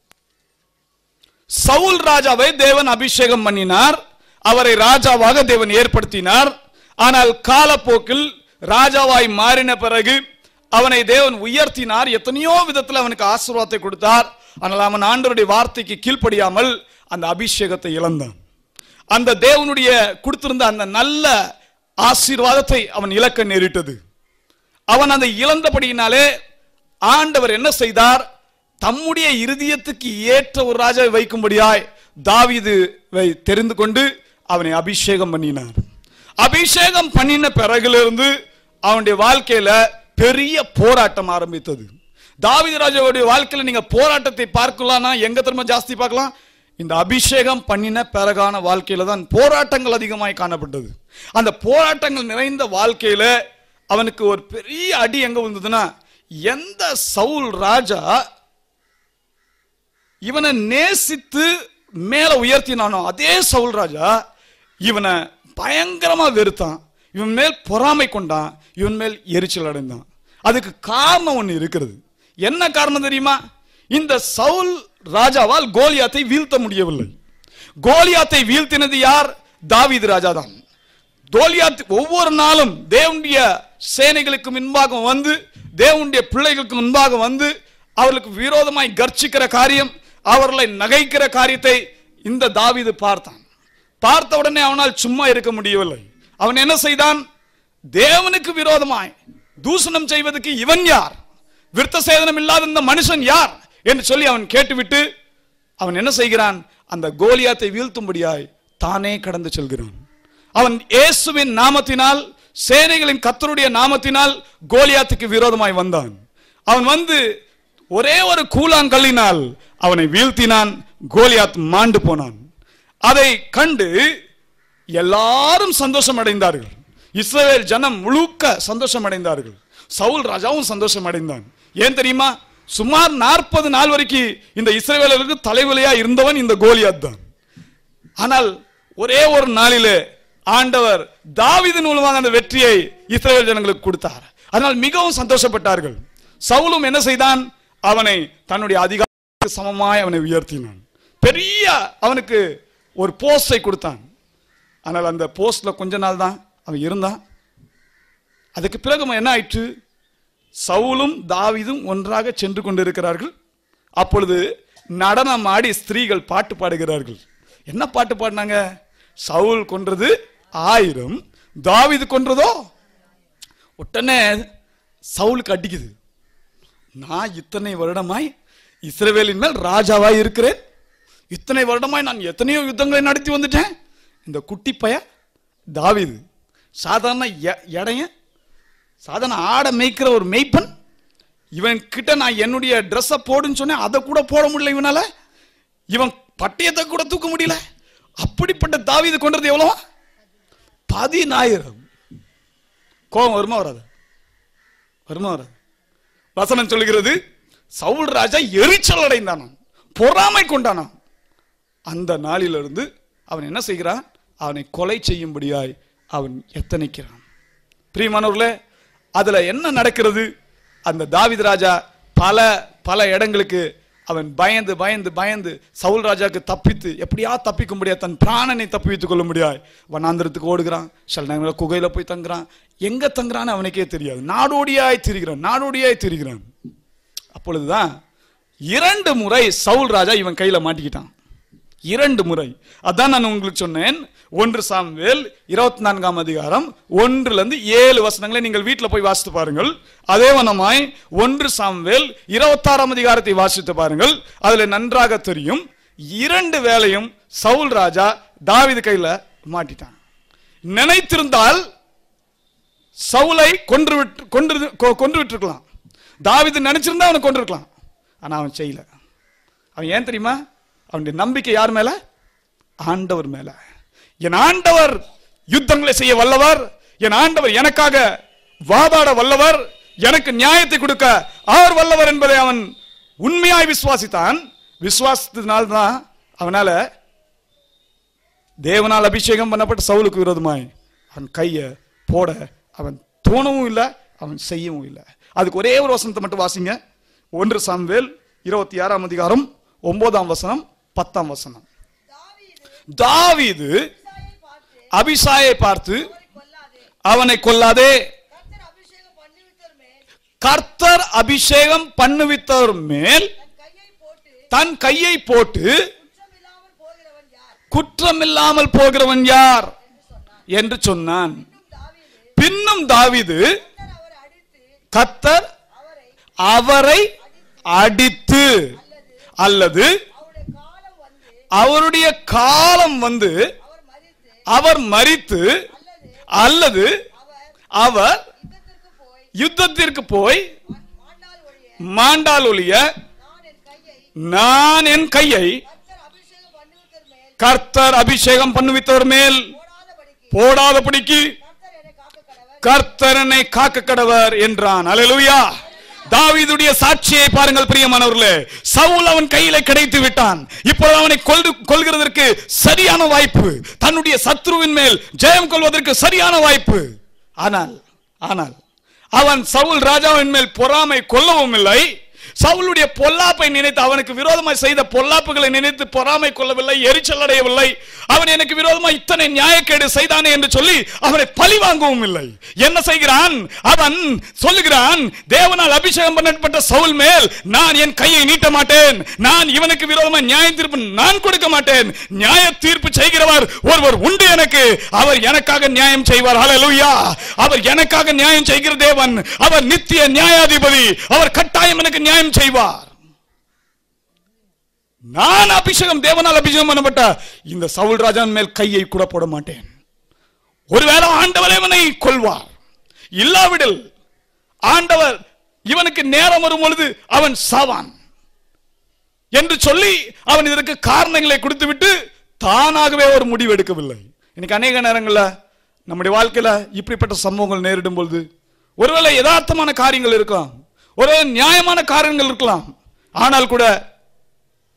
சவுல் ராஜாவை தேவன் அபிஷேகம் பண்ணினார் அவரை ராஜாவாக தேவன் ஏற்படுத்தினார் ஆனால் காலப்போக்கில் ராஜாவாய் மாறின பிறகு அவனை தேவன் உயர்த்தினார் எத்தனையோ விதத்தில் அவனுக்கு ஆசீர்வாதத்தை கொடுத்தார் ஆனால் அவன் ஆண்டவருடைய வார்த்தைக்கு கீழ்ப்படியாமல் அந்த அபிஷேகத்தை இழந்தான் அந்த தேவனுடைய கொடுத்திருந்த அந்த நல்ல ஆசீர்வாதத்தை அவன் இழக்க நேரிட்டது அவன் அதை இழந்தபடியினாலே ஆண்டவர் என்ன செய்தார் தம்முடைய இருதயத்துக்கு ஏற்ற ஒரு ராஜாவை வைக்கும்படியாய் தாவீதுவை தெரிந்து கொண்டு அவனை அபிஷேகம் பண்ணினார் அபிஷேகம் பண்ணின பிறகிலிருந்து அவனுடைய வாழ்க்கையில பெரிய போராட்டம் ஆரம்பித்தது தாவீது ராஜாவுடைய வாழ்க்கையில நீங்க போராட்டத்தை பார்க்கலாம்னா எங்க திரும்ப ஜாஸ்தி பார்க்கலாம் இந்த அபிஷேகம் பண்ணின பிறகான வாழ்க்கையில தான் போராட்டங்கள் அதிகமாய் காணப்பட்டது அந்த போராட்டங்கள் நிறைந்த வாழ்க்கையில அவனுக்கு ஒரு பெரிய அடி எங்க வந்ததுன்னா எந்த சவுல் ராஜா இவனை நேசித்து மேல உயர்த்தினானோ அதே சவுல் ராஜா இவனை பயங்கரமா வெறுத்தான் இவன் மேல் பொறாமை கொண்டான் இவன் மேல் எரிச்சல் அடைந்தான் அதுக்கு காரணம் ஒண்ணு இருக்கிறது என்ன காரணம் தெரியுமா இந்த சவுல் ராஜாவால் கோலியாத்தை வீழ்த்த முடியவில்லை கோலியாத்தை வீழ்த்தினது யார் தாவீது ராஜா தான் கோலியாத் ஒவ்வொரு நாளும் தேவனுடைய சேனைகளுக்கு முன்பாக வந்து தேவனுடைய பிள்ளைகளுக்கு முன்பாக வந்து அவர்களுக்கு விரோதமாய் கர்ச்சிக்கிற காரியம் அவர்களை நகைக்கிற காரியத்தை இந்த தாவீது பார்த்தான் பார்த்த உடனே அவனால் சும்மா இருக்க முடியவில்லை அவன் என்ன செய்தான் தேவனுக்கு விரோதமாய் தூஷணம் செய்வதற்கு இவன் யார் விருத்த சேதனம் இல்லாத இந்த மனுஷன் யார் என்று சொல்லி அவன் கேட்டுவிட்டு அவன் என்ன செய்கிறான் அந்த கோலியாத்தை வீழ்த்தும்படியாய் தானே கடந்து செல்கிறான் அவன் இயேசுவின் நாமத்தினால் சேனைகளின் கத்தருடைய நாமத்தினால் கோலியாத்துக்கு விரோதமாய் வந்தான் அவன் வந்து ஒரே ஒரு கூழாங்கல்லினால் அவனை வீழ்த்தினான் கோலியாத் மாண்டு போனான் அதை கண்டு எல்லாரும் சந்தோஷம் அடைந்தார்கள் இஸ்ரவேல் ஜனம் முழுக்க சந்தோஷம் அடைந்தார்கள் சவுல் ராஜாவும் சந்தோஷம் அடைந்தான் ஏன் தெரியுமா சுமார் நாற்பது நாள் வரைக்கும் இந்த இஸ்ரவேலருக்கு தலைவலியா இருந்தவன் இந்த கோலியாத் தான் ஆனால் ஒரே ஒரு நாளிலே ஆண்டவர் தாவீதின் மூலமாக அந்த வெற்றியை இஸ்ரவேல் ஜனங்களுக்கு கொடுத்தார் அதனால் மிகவும் சந்தோஷப்பட்டார்கள் சவுலும் என்ன செய்தான் அவனை தன்னுடைய அதிகாரத்துக்கு சமமாய் அவனை உயர்த்தினான் பெரிய அவனுக்கு ஒரு போஸ்டை கொடுத்தான் ஆனால் அந்த போஸ்ட்ல கொஞ்ச நாள் தான் அவன் இருந்தான் அதுக்கு பிறகு அவன் என்ன ஆயிற்று சவுலும் தாவீதும் ஒன்றாக சென்று கொண்டிருக்கிறார்கள் அப்பொழுது நடனம் ஆடி ஸ்திரீகள் பாட்டு பாடுகிறார்கள் என்ன பாட்டு பாடினாங்க சவுல் கொன்றது ஆயிரம் தாவீது கொன்றதோ உடனே சவுலுக்கு அடிக்குது நான் இத்தனை வருடமாய் இஸ்ரவேலின் மேல் ராஜாவாய் இருக்கிறேன் இத்தனை வருடமாய் நான் எத்தனையோ யுத்தங்களை நடத்தி வந்துட்டேன் இந்த குட்டி பைய தாவீது சாதாரண எ- எடையன் சாதாரண ஆடை மேய்க்கிற ஒரு மெய்ப்பன் இவன் கிட்ட நான் என்னுடைய ட்ரெஸ்ஸை போடுன்னு சொன்னேன் அதை கூட போட முடியல இவனால இவன் பட்டயத்தை கூட தூக்க முடியல அப்படிப்பட்ட தாவீது கொண்டது எவ்வளவா பதினாயிரம் கோபம் வருமா வராது வருமா வராது வசனம் சொல்லுகிறது சவுல் ராஜா எரிச்சல் அடைந்தானாம் பொறாமை கொண்டானாம் அந்த நாளிலிருந்து அவன் என்ன செய்கிறான் அவனை கொலை செய்யும்படியாய் அவன் எத்தனைக்கிறான் பிரியமானவர்களே அதுல என்ன நடக்கிறது அந்த தாவீது ராஜா பல பல இடங்களுக்கு அவன் பயந்து பயந்து பயந்து சவுல் ராஜாக்கு தப்பித்து எப்படியா தப்பிக்க முடியாது தன் பிராணனை தப்பி வைத்துக் கொள்ள முடியாது வனாந்திரத்துக்கு ஓடுகிறான் சில நேரங்களில் குகையில போய் தங்குறான் எங்க தங்குறான்னு அவனுக்கே தெரியாது நாடோடியாய் திரிகிறான் நாடோடியாய் திரிகிறான் அப்பொழுதுதான் இரண்டு முறை சவுல் ராஜா இவன் கையில மாட்டிக்கிட்டான் இரண்டு முறை அதான் நான் உங்களுக்கு சொன்னேன் ஒன்று சாம்வேல் இருபத்தி நான்காம் அதிகாரம் ஒன்றுல இருந்து ஏழு வசனங்களை நீங்கள் வீட்டில் போய் வாசித்து பாருங்கள் அதே வனமாய் ஒன்று சாம்வேல் இருபத்தாறாம் அதிகாரத்தை வாசித்து பாருங்கள் அதுல நன்றாக தெரியும் இரண்டு வேளையும் சவுல் ராஜா தாவீது கையில மாட்டிட்டான் நினைத்திருந்தால் சவுலை கொன்று விட்டு கொன்று கொ- கொன்று விட்டுருக்கலாம் தாவீது நினைச்சிருந்தா அவனை கொண்டிருக்கலாம் ஆனா அவன் செய்யல அவன் ஏன் தெரியுமா அவனுடைய நம்பிக்கை யார் மேல ஆண்டவர் மேல என் ஆண்டவர் யுத்தங்களை செய்ய வல்லவர் என் ஆண்டவர் எனக்காக வாதாட வல்லவர் எனக்கு நியாயத்தை கொடுக்க அவர் வல்லவர் என்பதை அவன் உண்மையாய் விசுவாசித்தான் விசுவாசத்தினால்தான் அவனால தேவனால் அபிஷேகம் பண்ணப்பட்ட சவுலுக்கு விரோதமாய் அவன் கையை போட அவன் தோணவும் இல்லை அவன் செய்யவும் இல்லை அதுக்கு ஒரே ஒரு வசனத்தை மட்டும் வாசிங்க ஒன்று சாம்வேல் இருபத்தி ஆறாம் அதிகாரம் ஒன்பதாம் வசனம் பத்தாம் வசனம் தாவீது தாவீது இசாயை பார்த்து அபிசாயை பார்த்து அவரை கொல்லாதே அவனை கொல்லாதே கர்த்தர் அபிஷேகம் பண்ணிவித்தவர் மேல் கர்த்தர் அபிஷேகம் பண்ணுவித்தவர் மேல் தன் கையை போட்டு தன் கையை போட்டு குற்றமில்லாமல் குற்றமில்லாமல் போகிறவன் யார் போகிறவன் யார் என்று சொன்னார் என்று சொன்னான் இன்னும் தாவீது பின்னும் தாவீது கர்த்தர் அவரை கத்தர் அடித்து அவரை அடித்து அல்லது அவருடைய காலம் வந்து அவருடைய காலம் வந்து அவர் மரித்து அவர் மரித்து அல்லது அல்லது அவர் அவர் யுத்தத்திற்கு போய் யுத்தத்திற்கு போய் மாண்டால் ஒழிய மாண்டால் ஒழிய நான் என் கையை நான் என் கையை கர்த்தர் அபிஷேகம் கர்த்தர் அபிஷேகம் பண்ணுவித்தவர் பண்ணுவித்தவர் மேல் மேல் போடாதபடிக்கு போடாதபடிக்கு கர்த்தர் என்னை கர்த்தரனை காக்க கடவர் காக்க கடவர் என்றான் அல்லேலூயா தாவீதுடைய சாட்சியை பாருங்கள் பிரியமானவர்களே சவுல் அவன் கையில கிடைத்து விட்டான் இப்பொழுது அவனை கொல்து கொல்கிறதற்கு சரியான வாய்ப்பு தன்னுடைய சத்ருவின் மேல் ஜெயம் கொள்வதற்கு சரியான வாய்ப்பு ஆனால் ஆனால் அவன் சவுல் ராஜாவின் மேல் பொறாமை கொல்லவும் இல்லை சவுலுடைய பொல்லாப்பை நினைத்து அவனுக்கு விரோதமாய் செய்த பொல்லாப்புகளை நினைத்து பொறாமை கொள்ளவில்லை எரிச்சல் அடையவில்லை அவன் எனக்கு விரோதமாய் இத்தனை நியாயக்கேடு செய்தானே என்று சொல்லி அவனை பழி வாங்கவும் இல்லை என்ன செய்கிறான் அவன் சொல்லுகிறான் தேவனால் அபிஷேகம் பண்ணப்பட்ட சவுல் மேல் நான் என் கையை நீட்ட மாட்டேன் நான் இவனுக்கு விரோதமாய் நியாய தீர்ப்பு நான் கொடுக்க மாட்டேன் நியாய தீர்ப்பு செய்கிறவர் ஒருவர் உண்டு எனக்கு அவர் எனக்காக நியாயம் செய்வார் ஹalleluya அவர் எனக்காக நியாயம் செய்கிற தேவன் அவர் நித்திய நியாயாதிபதி அவர் கட்டாயம் எனக்கு நியாயம் செய்வார் நான் அபிஷேகம் தேவனால் அபிஷேகம் பண்ணப்பட்ட இந்த சவுல் ராஜான் மேல் கையை கூட போட மாட்டேன் ஒருவேளை ஆண்டவர் இவனை கொள்வார் இல்லாவிடில் ஆண்டவர் இவனுக்கு நேரம் வரும் பொழுது அவன் சாவான் என்று சொல்லி அவன் இதற்கு காரணங்களை கொடுத்துவிட்டு தானாகவே ஒரு முடிவு எடுக்கவில்லை இன்னைக்கு அநேக நேரங்கள்ல நம்முடைய வாழ்க்கையில இப்படிப்பட்ட சம்பவங்கள் நேரிடும் பொழுது ஒருவேளை யதார்த்தமான காரியங்கள் இருக்கலாம் ஒருவேளை நியாயமான காரியங்கள் இருக்கலாம் ஆனால் கூட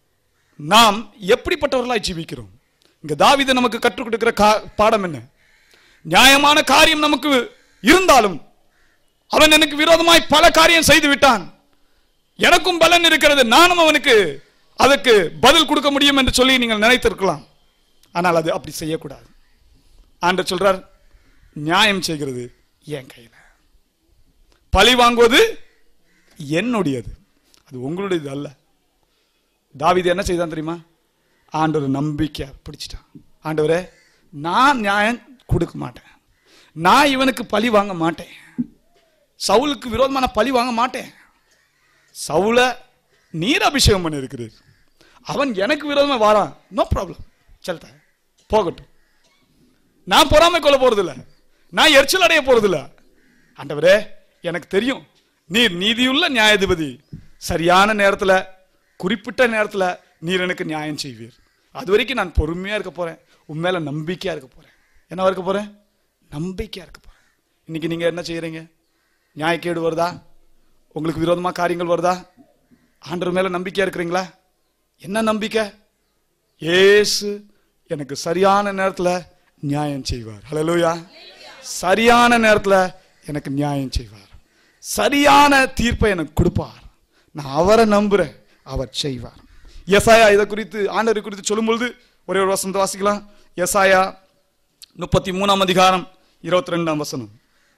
நாம் எப்படிப்பட்டவர்களாய் ஜீவிக்கிறோம் இங்க தாவீது நமக்கு கற்றுக் கொடுக்கிற கா- பாடம் என்ன நியாயமான காரியம் நமக்கு இருந்தாலும் அவன் எனக்கு விரோதமாய் பல காரியம் செய்து விட்டான் எனக்கும் பலன் இருக்கிறது நானும் அவனுக்கு அதற்கு பதில் கொடுக்க முடியும் என்று சொல்லி நீங்கள் நினைத்திருக்கலாம் ஆனால் அது அப்படி செய்யக்கூடாது ஆண்டவர் சொல்றார் நியாயம் செய்கிறது என் கையில பழி வாங்குவது என்னுடையது அது உங்களுடையது அல்ல தாவீது என்ன செய்தான் தெரியுமா ஆண்டவர் நம்பிக்கை பிடிச்சிட்டான் ஆண்டவரே நான் நியாயம் கொடுக்க மாட்டேன் நான் இவனுக்கு பழி வாங்க மாட்டேன் சவுலுக்கு விரோதமான பழி வாங்க மாட்டேன் சவுல நீர் அபிஷேகம் பண்ணியிருக்கிறீர் அவன் எனக்கு விரோதமா வாரான் நோ ப்ராப்ளம் செல்த போகட்டும் நான் பொறாமை கொள்ள போறதில்ல நான் எரிச்சல் அடைய போறதில்ல ஆண்டவரே எனக்கு தெரியும் நீர் நீதியுள்ள நியாயாதிபதி சரியான நேரத்துல குறிப்பிட்ட நேரத்துல நீர் எனக்கு நியாயம் செய்வீர் அது வரைக்கும் நான் பொறுமையா இருக்க போறேன் உன் மேல நம்பிக்கையா இருக்க போறேன் என்னவா இருக்க போறேன் நம்பிக்கையா இருக்க போறேன் இன்னைக்கு நீங்க என்ன செய்யறீங்க நியாயக்கேடு வருதா உங்களுக்கு விரோதமா காரியங்கள் வருதா ஆண்டவர் மேல நம்பிக்கையா இருக்கிறீங்களா என்ன நம்பிக்கை இயேசு எனக்கு சரியான நேரத்துல நியாயம் செய்வார் ஹalleluya சரியான நேரத்துல எனக்கு நியாயம் செய்வார் சரியான தீர்ப்பை எனக்கு கொடுப்பார் நான் அவரை நம்புறேன் அவர் செய்வார் எசாயா இதை குறித்து ஆண்டவரை குறித்து சொல்லும்பொழுது ஒரே ஒரு வசனத்தை வாசிக்கலாம் எசாயா முப்பத்தி மூணாம் அதிகாரம் இருபத்தி ரெண்டாம் வசனம்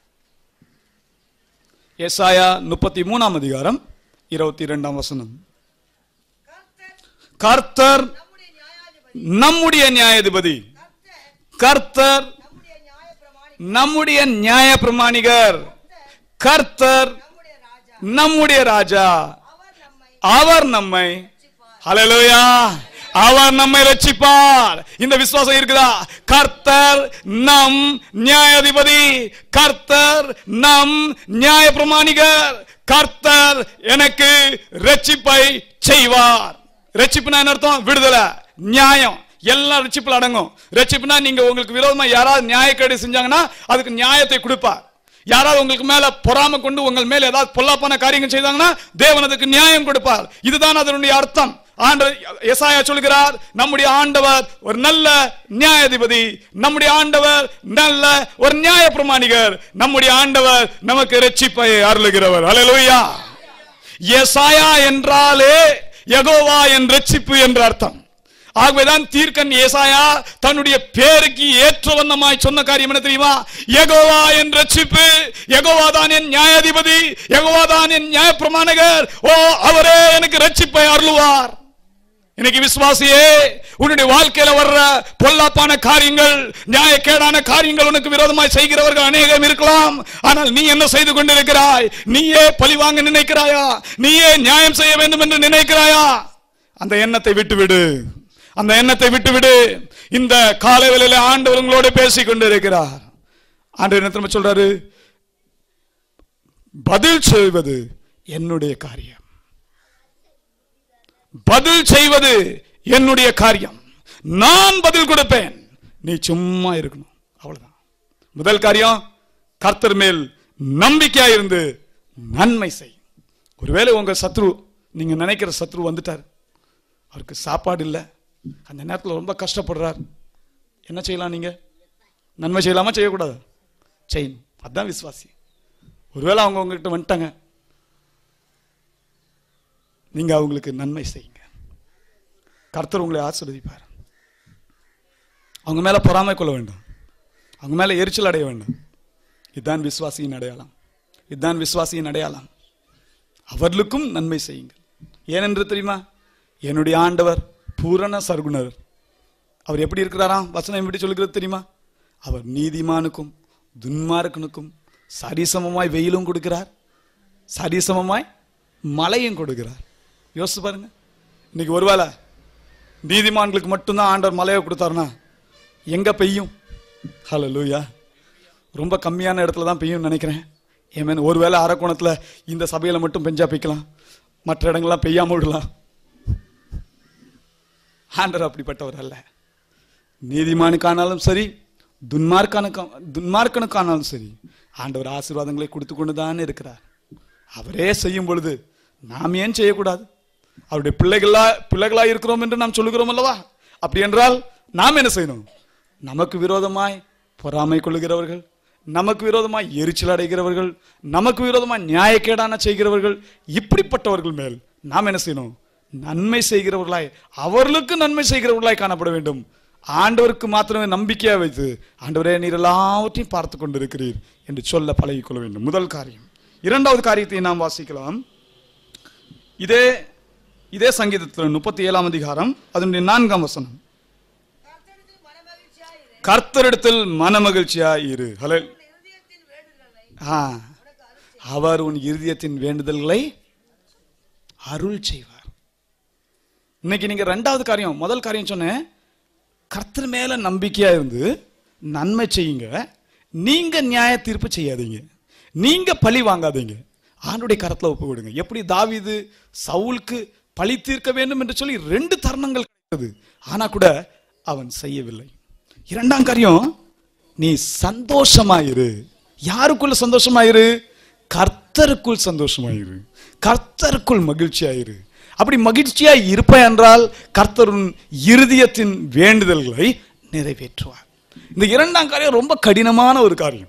எசாயா முப்பத்தி மூணாம் அதிகாரம் இருபத்தி ரெண்டாம் வசனம் கர்த்தர் கர்த்தர் நம்முடைய நியாயாதிபதி நம்முடைய நியாயாதிபதி கர்த்தர் கர்த்தர் நம்முடைய நியாய பிரமாணி நம்முடைய நியாய பிரமாணிகர் கர்த்தர் நம்முடைய ராஜா நம்முடைய ராஜா அவர் நம்மை அவர் நம்மை ரட்சிப்பார். ஹalleluya அவர் நம்மை ரட்சிப்பார் இந்த விசுவாசம் இருக்குதா கர்த்தர் நம் நியாயாதிபதி கர்த்தர் நம் நியாய பிரமாணிகர் கர்த்தர் எனக்கு ரட்சிப்பை செய்வார் ரட்சிப்புனா என்ன அர்த்தம் விடுதலை நியாயம் எல்லாம் ரட்சிப்புல அடங்கும் ரட்சிப்புனா நீங்க உங்களுக்கு விரோதமா யாராவது நியாயக்கேடு செஞ்சாங்கன்னா அதுக்கு நியாயத்தை கொடுப்பார் யாராவது உங்களுக்கு மேல பொறாம கொண்டு உங்கள் மேல ஏதாவது பொல்லாப்பான காரியங்கள் செய்தாங்கன்னா தேவன் அதுக்கு நியாயம் கொடுப்பார் இதுதான் அதனுடைய அர்த்தம் ஆண்டவர் எசாயா சொல்கிறார் நம்முடைய ஆண்டவர் ஒரு நல்ல நியாயாதிபதி நம்முடைய ஆண்டவர் நல்ல ஒரு நியாய பிரமாணிகர் நம்முடைய ஆண்டவர் நமக்கு ரட்சிப்பை அருளுகிறவர் அல்லேலூயா எசாயா என்றாலே யெகோவா என் ரட்சிப்பு என்ற அர்த்தம் ஆகவேதான் தீர்க்கன் ஏசாயா தன்னுடைய பேருக்கு ஏற்ற வண்ணமாய் சொன்ன காரியம் என்ன தெரியுமா யெகோவா என் ரட்சிப்பு யெகோவா தான் என் நியாயாதிபதி யெகோவா தான் என் நியாயப்பிரமாணகர் ஓ அவரே எனக்கு ரட்சிப்பை அருளுவார் இன்னைக்கு விசுவாசியே உன்னுடைய வாழ்க்கையில வர்ற பொல்லாப்பான காரியங்கள் நியாயக்கேடான காரியங்கள் உனக்கு விரோதமாய் செய்கிறவர்கள் அநேகம் இருக்கலாம் ஆனால் நீ என்ன செய்து கொண்டிருக்கிறாய் நீயே பழி வாங்க நினைக்கிறாயா நீயே நியாயம் செய்ய வேண்டும் என்று நினைக்கிறாயா அந்த எண்ணத்தை விட்டுவிடு அந்த எண்ணத்தை விட்டுவிடு இந்த காலை வேளையில ஆண்டவர் உங்களோட பேசிக் கொண்டிருக்கிறார் ஆண்டவர் என்ன திரும்ப சொல்றாரு பதில் செய்வது என்னுடைய காரியம் பதில் செய்வது என்னுடைய காரியம் நான் பதில் கொடுப்பேன் நீ சும்மா இருக்கணும் அவ்வளவுதான் முதல் காரியம் கர்த்தர் மேல் நம்பிக்கையா இருந்து நன்மை செய் ஒருவேளை உங்க சத்ரு நீங்க நினைக்கிற சத்ரு வந்துட்டார் அவருக்கு சாப்பாடு இல்லை அந்த நேரத்தில் ரொம்ப கஷ்டப்படுறார் என்ன செய்யலாம் நீங்க நன்மை செய்யலாமா செய்யக்கூடாது செய்யணும் அதான் விசுவாசி ஒருவேளை அவங்க உங்ககிட்ட வந்துட்டாங்க நீங்க அவங்களுக்கு நன்மை செய்யுங்க கர்த்தர் உங்களை ஆசீர்வதிப்பார் அவங்க மேல பொறாமை கொள்ள வேண்டும் அவங்க மேல எரிச்சல் அடைய வேண்டும் இதுதான் விசுவாசியின் அடையாளம் இதுதான் விசுவாசியின் அடையாளம் அவர்களுக்கும் நன்மை செய்யுங்கள் ஏனென்று தெரியுமா என்னுடைய ஆண்டவர் பூரண சர்க்குணர் அவர் எப்படி இருக்கிறாராம் வசனம் எப்படி சொல்லுகிறது தெரியுமா அவர் நீதிமானுக்கும் துன்மார்க்கனுக்கும் சரிசமமாய் வெயிலும் கொடுக்கிறார் சரிசமமாய் மழையும் கொடுக்கிறார் யோசிச்சு பாருங்க இன்னைக்கு ஒருவேளை நீதிமான்களுக்கு மட்டும்தான் ஆண்டவர் மழையை கொடுத்தாருன்னா எங்க பெய்யும் ஹலோ லூயா ரொம்ப கம்மியான இடத்துல தான் பெய்யும்னு நினைக்கிறேன் ஏமேன் ஒருவேளை அரக்கோணத்துல இந்த சபையில மட்டும் பெஞ்சா பெய்க்கலாம் மற்ற இடங்கள்லாம் பெய்யாம விடலாம் ஆண்டவர் அப்படிப்பட்டவர் அல்ல நீதிமானுக்கானாலும் சரி துன்மார்க்கானுக்கா துன்மார்க்கனுக்கானாலும் சரி ஆண்டவர் ஆசீர்வாதங்களை கொடுத்து கொண்டு தான் இருக்கிறார் அவரே செய்யும் பொழுது நாம் ஏன் செய்யக்கூடாது அவருடைய பிள்ளைகளா பிள்ளைகளா இருக்கிறோம் என்று நாம் சொல்லுகிறோம் அல்லவா அப்படி என்றால் நாம் என்ன செய்யணும் நமக்கு விரோதமாய் பொறாமை கொள்ளுகிறவர்கள் நமக்கு விரோதமாய் எரிச்சல் அடைகிறவர்கள் நமக்கு விரோதமாய் நியாயக்கேடான செய்கிறவர்கள் இப்படிப்பட்டவர்கள் மேல் நாம் என்ன செய்யணும் நன்மை செய்கிறவர்களாய் அவர்களுக்கு நன்மை செய்கிறவர்களாய் காணப்பட வேண்டும் ஆண்டவருக்கு மாத்திரமே நம்பிக்கையா வைத்து ஆண்டவரே நீர் எல்லாவற்றையும் பார்த்து கொண்டிருக்கிறீர் என்று சொல்ல பழகிக்கொள்ள வேண்டும் முதல் காரியம் இரண்டாவது காரியத்தை நாம் வாசிக்கலாம் இதே இதே சங்கீதத்தில் முப்பத்தி ஏழாம் அதிகாரம் அதனுடைய நான்காம் வசனம் கர்த்தருக்கு மனமகிழ்ச்சியாயிரு. கர்த்தரிடத்தில் மனமகிழ்ச்சியா இரு ஹலோ உன் இருதயத்தின் வேண்டுதலை ஆ அவர் உன் இருதயத்தின் வேண்டுதல்களை அருள் செய்வார் இன்னைக்கு நீங்க ரெண்டாவது காரியம் முதல் காரியம் சொன்னேன் கர்த்தர் மேல நம்பிக்கையா இருந்து நன்மை செய்யுங்க நீங்க நியாய தீர்ப்பு செய்யாதீங்க நீங்க பழி வாங்காதீங்க ஆண்டுடைய கரத்துல ஒப்பு கொடுங்க எப்படி தாவீது சவுலுக்கு பழி தீர்க்க வேண்டும் என்று சொல்லி ரெண்டு தருணங்கள் கிடைத்தது ஆனா கூட அவன் செய்யவில்லை இரண்டாம் காரியம் நீ சந்தோஷமாயிரு யாருக்குள்ள சந்தோஷமாயிரு கர்த்தருக்குள் சந்தோஷமாயிரு கர்த்தருக்குள் மகிழ்ச்சியாயிரு அப்படி மகிழ்ச்சியா இருப்பாய் என்றால் கர்த்தர் உன் இருதயத்தின் வேண்டுதல்களை நிறைவேற்றுவார் இந்த இரண்டாம் காரியம் ரொம்ப கடினமான ஒரு காரியம்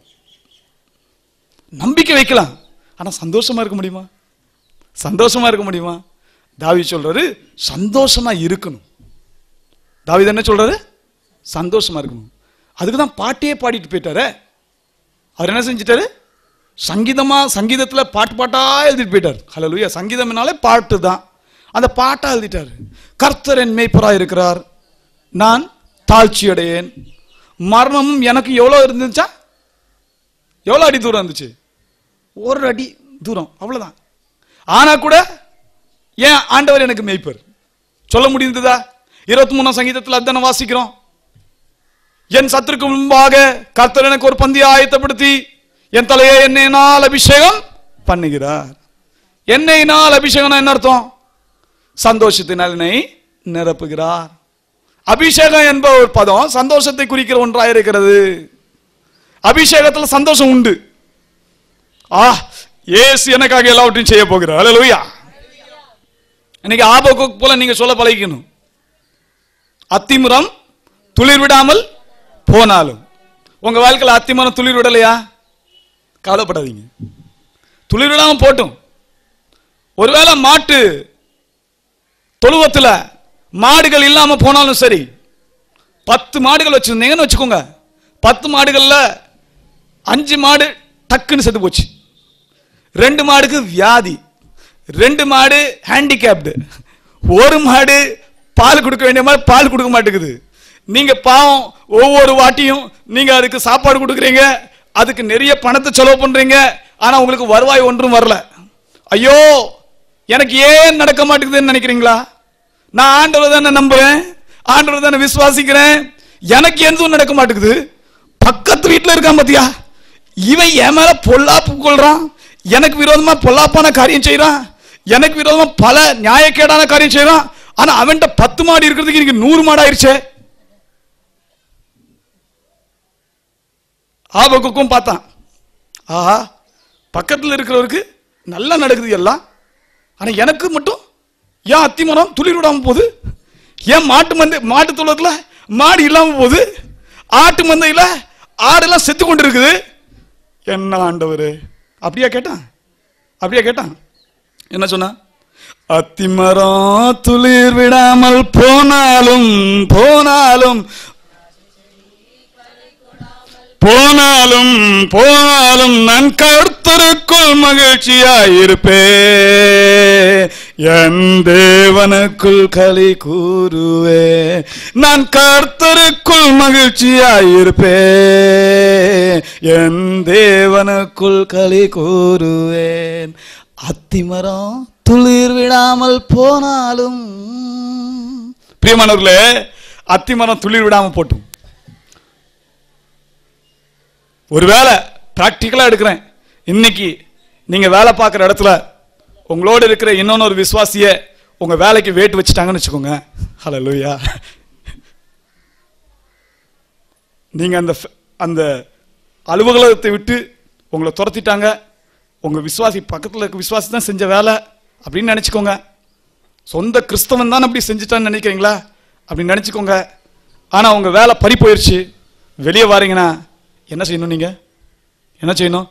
நம்பிக்கை வைக்கலாம் ஆனா சந்தோஷமா இருக்க முடியுமா சந்தோஷமா இருக்க முடியுமா தாவி சொல்றாரு சந்தோஷமா இருக்கணும் தாவீது என்ன சொல்றாரு சந்தோஷமா இருக்கணும் அதுக்கு தான் பாட்டையே பாடிட்டு போயிட்டாரே அவர் என்ன செஞ்சிட்டாரு சங்கீதமா சங்கீதத்துல பாட்டு பாட்டா எழுதிட்டு போயிட்டார் ஹalleluya சங்கீதம்னாலே பாட்டு தான் அந்த பாட்டா எழுதிட்டாரு கர்த்தர் என் மேய்ப்பரா இருக்கிறார் நான் தாழ்ச்சி அடையேன் மரணமும் எனக்கு எவ்வளவு இருந்துச்சா எவ்வளவு அடி தூரம் இருந்துச்சு ஒரு அடி தூரம் அவ்வளவுதான் ஆனா கூட ஏன் ஆண்டவர் எனக்கு மேய்ப்பர் சொல்ல முடிந்ததா இருபத்தி மூணாம் சங்கீதத்தில் அதான வாசிக்கிறோம் என் சத்துருக்கு முன்பாக கர்த்தர் எனக்கு ஒரு பந்தியை ஆயத்தப்படுத்தி என் தலையை எண்ணெயினால் அபிஷேகம் பண்ணுகிறார் எண்ணெயினால் அபிஷேகம் என்ன அர்த்தம் சந்தோஷத்தினால் என்னை நிரப்புகிறார் அபிஷேகம் என்ப ஒரு பதம் சந்தோஷத்தை குறிக்கிற ஒன்றாக இருக்கிறது அபிஷேகத்துல சந்தோஷம் உண்டு ஆ ஏசு எனக்காக எல்லாவற்றையும் செய்ய போகிறார் அல்லேலூயா இன்னைக்கு ஆபோக்கு போல நீங்க சொல்ல பழகிக்கணும் அத்திமுறம் துளிர் விடாமல் போனாலும் உங்க வாழ்க்கையில அத்திமரம் துளிர் விடலையா கவலைப்படாதீங்க துளிர் விடாம போட்டும் ஒருவேளை மாட்டு தொழுவத்துல மாடுகள் இல்லாம போனாலும் சரி பத்து மாடுகள் வச்சிருந்தீங்கன்னு வச்சுக்கோங்க பத்து மாடுகள்ல அஞ்சு மாடு டக்குன்னு செத்து போச்சு ரெண்டு மாடுக்கு வியாதி ரெண்டு மாடு ஹேண்டிகேப்டு ஒரு மாடு பால் கொடுக்க வேண்டிய மாதிரி பால் கொடுக்க மாட்டேங்குது நீங்க பாவம் ஒவ்வொரு வாட்டியும் நீங்க அதுக்கு சாப்பாடு கொடுக்குறீங்க அதுக்கு நிறைய பணத்தை செலவு பண்றீங்க ஆனா உங்களுக்கு வருவாய் ஒன்றும் வரல ஐயோ எனக்கு ஏன் நடக்க மாட்டேங்குதுன்னு நினைக்கிறீங்களா நான் ஆண்டவர் தானே நம்புறேன் ஆண்டவர் தானே விசுவாசிக்கிறேன் எனக்கு எதுவும் நடக்க மாட்டேங்குது பக்கத்து வீட்டுல இருக்கான் பாத்தியா இவன் என் மேல பொல்லாப்பு கொள்றான் எனக்கு விரோதமா பொல்லாப்பான காரியம் செய்யறான் எனக்கு விரோதமா பல நியாயக்கேடான காரியம் செய்யறான் ஆனா அவன்கிட்ட பத்து மாடு இருக்கிறதுக்கு இன்னைக்கு நூறு மாடு ஆயிருச்சே ஆபக்குக்கும் பார்த்தான் ஆஹா பக்கத்துல இருக்கிறவருக்கு நல்லா நடக்குது எல்லாம் ஆனா எனக்கு மட்டும் ஏன் அத்திமரம் துளிர் விடாம போகுது ஏன் மாட்டு மந்தை மாட்டு தொழுவத்துல மாடு இல்லாம போகுது ஆட்டு மந்தையில ஆடெல்லாம் செத்து கொண்டு இருக்குது என்ன ஆண்டவரே அப்படியா கேட்டான் அப்படியா கேட்டான் என்ன சொன்னா அத்திமரம் துளிர் விடாமல் போனாலும் போனாலும் போனாலும் போனாலும் நான் கர்த்தருக்குள் மகிழ்ச்சியாயிருப்பே என் தேவனுக்குள் களி கூறுவே நான் கர்த்தருக்குள் மகிழ்ச்சியாயிருப்பே என் தேவனுக்குள் களி கூறுவேன் அத்திமரம் துளிர் விடாமல் போனாலும் பிரியமானவர்களே அத்திமரம் துளிர் விடாம போட்டும் ஒருவேளை பிராக்டிக்கலா எடுக்கிறேன் இன்னைக்கு நீங்க வேலை பார்க்குற இடத்துல உங்களோட இருக்கிற இன்னொன்னு ஒரு விசுவாசிய உங்க வேலைக்கு வேட்டு வச்சுட்டாங்கன்னு வச்சுக்கோங்க ஹலோ லூயா நீங்க அந்த ஃப- அந்த அலுவலகத்தை விட்டு உங்களை துரத்திட்டாங்க உங்க விசுவாசி பக்கத்துல இருக்க விசுவாசி தான் செஞ்ச வேலை அப்படின்னு நினைச்சுக்கோங்க சொந்த கிறிஸ்தவன் தான் அப்படி செஞ்சுட்டான்னு நினைக்கிறீங்களா அப்படி நினைச்சுக்கோங்க ஆனா உங்க வேலை பறி போயிருச்சு வெளியே வாரீங்கன்னா என்ன செய்யணும் நீங்க என்ன செய்யணும்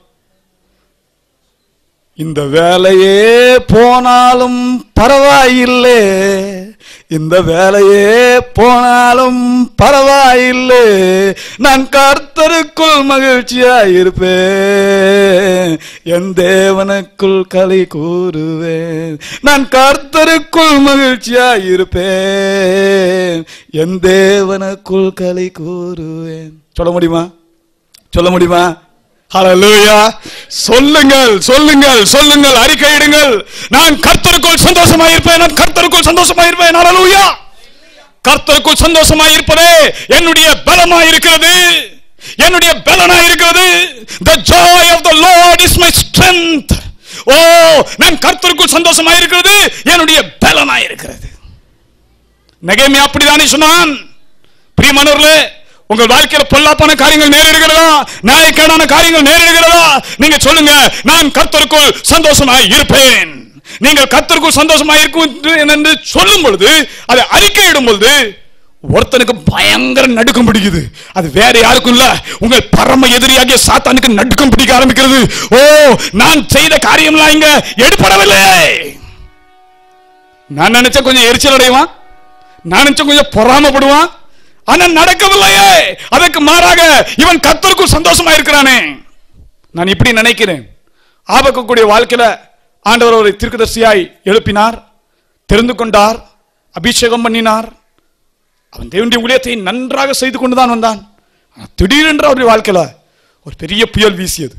இந்த வேலையே போனாலும் பரவாயில்லை இந்த வேலையே போனாலும் பரவாயில்லை நான் கர்த்தருக்குள் மகிழ்ச்சியா இருப்பேன் என் தேவனுக்குள் களி கூறுவேன் நான் கர்த்தருக்குள் மகிழ்ச்சியா இருப்பேன் என் தேவனுக்குள் களி கூறுவேன் சொல்ல முடியுமா சொல்ல முடியுமா ஹalleluya சொல்லுங்கள் சொல்லுங்கள் சொல்லுங்கள் அறிக்கையிடுங்கள் நான் கர்த்தருக்குள் சந்தோஷமா இருப்பேன் நான் கர்த்தருக்குள் சந்தோஷமா இருப்பேன் ஹalleluya கர்த்தருக்குள் சந்தோஷமா இருப்பதே என்னுடைய பலமா இருக்கிறது என்னுடைய பலனா இருக்கிறது the joy of the lord is my strength ஓ நான் கர்த்தருக்குள் சந்தோஷமா இருக்கிறது என்னுடைய பலனா இருக்கிறது நெகேமியா அப்படிதானே சொன்னான் பிரியமானவர்களே உங்கள் வாழ்க்கையில பொல்லாப்பான காரியங்கள் நேரிடுகிறதா நியாயக்கேடான காரியங்கள் நேரிடுகிறதா நீங்க சொல்லுங்க நான் கர்த்தருக்குள் சந்தோஷமாய் இருப்பேன் நீங்கள் கர்த்தருக்குள் சந்தோஷமாய் இருக்கும் என்று சொல்லும் பொழுது அதை அறிக்கையிடும் பொழுது ஒருத்தனுக்கு பயங்கர நடுக்கம் பிடிக்குது அது வேற யாருக்கும் இல்ல உங்கள் பரம எதிரியாகிய சாத்தானுக்கு நடுக்கம் பிடிக்க ஆரம்பிக்கிறது ஓ நான் செய்த காரியம்லாம் இங்க எடுப்படவில்லை நான் நினைச்ச கொஞ்சம் எரிச்சல் அடைவான் நான் நினைச்ச கொஞ்சம் பொறாமப்படுவான் ஆனா நடக்கவில்லையே அதற்கு மாறாக இவன் கத்தருக்குள் சந்தோஷமா இருக்கிறானே நான் இப்படி நினைக்கிறேன் ஆபக்கக்கூடிய வாழ்க்கையில ஆண்டவர் ஒரு தீர்க்கதரிசியாய் எழுப்பினார் தெரிந்து கொண்டார் அபிஷேகம் பண்ணினார் அவன் தேவனுடைய ஊழியத்தை நன்றாக செய்து கொண்டுதான் வந்தான் ஆனா திடீரென்று அவருடைய வாழ்க்கையில ஒரு பெரிய புயல் வீசியது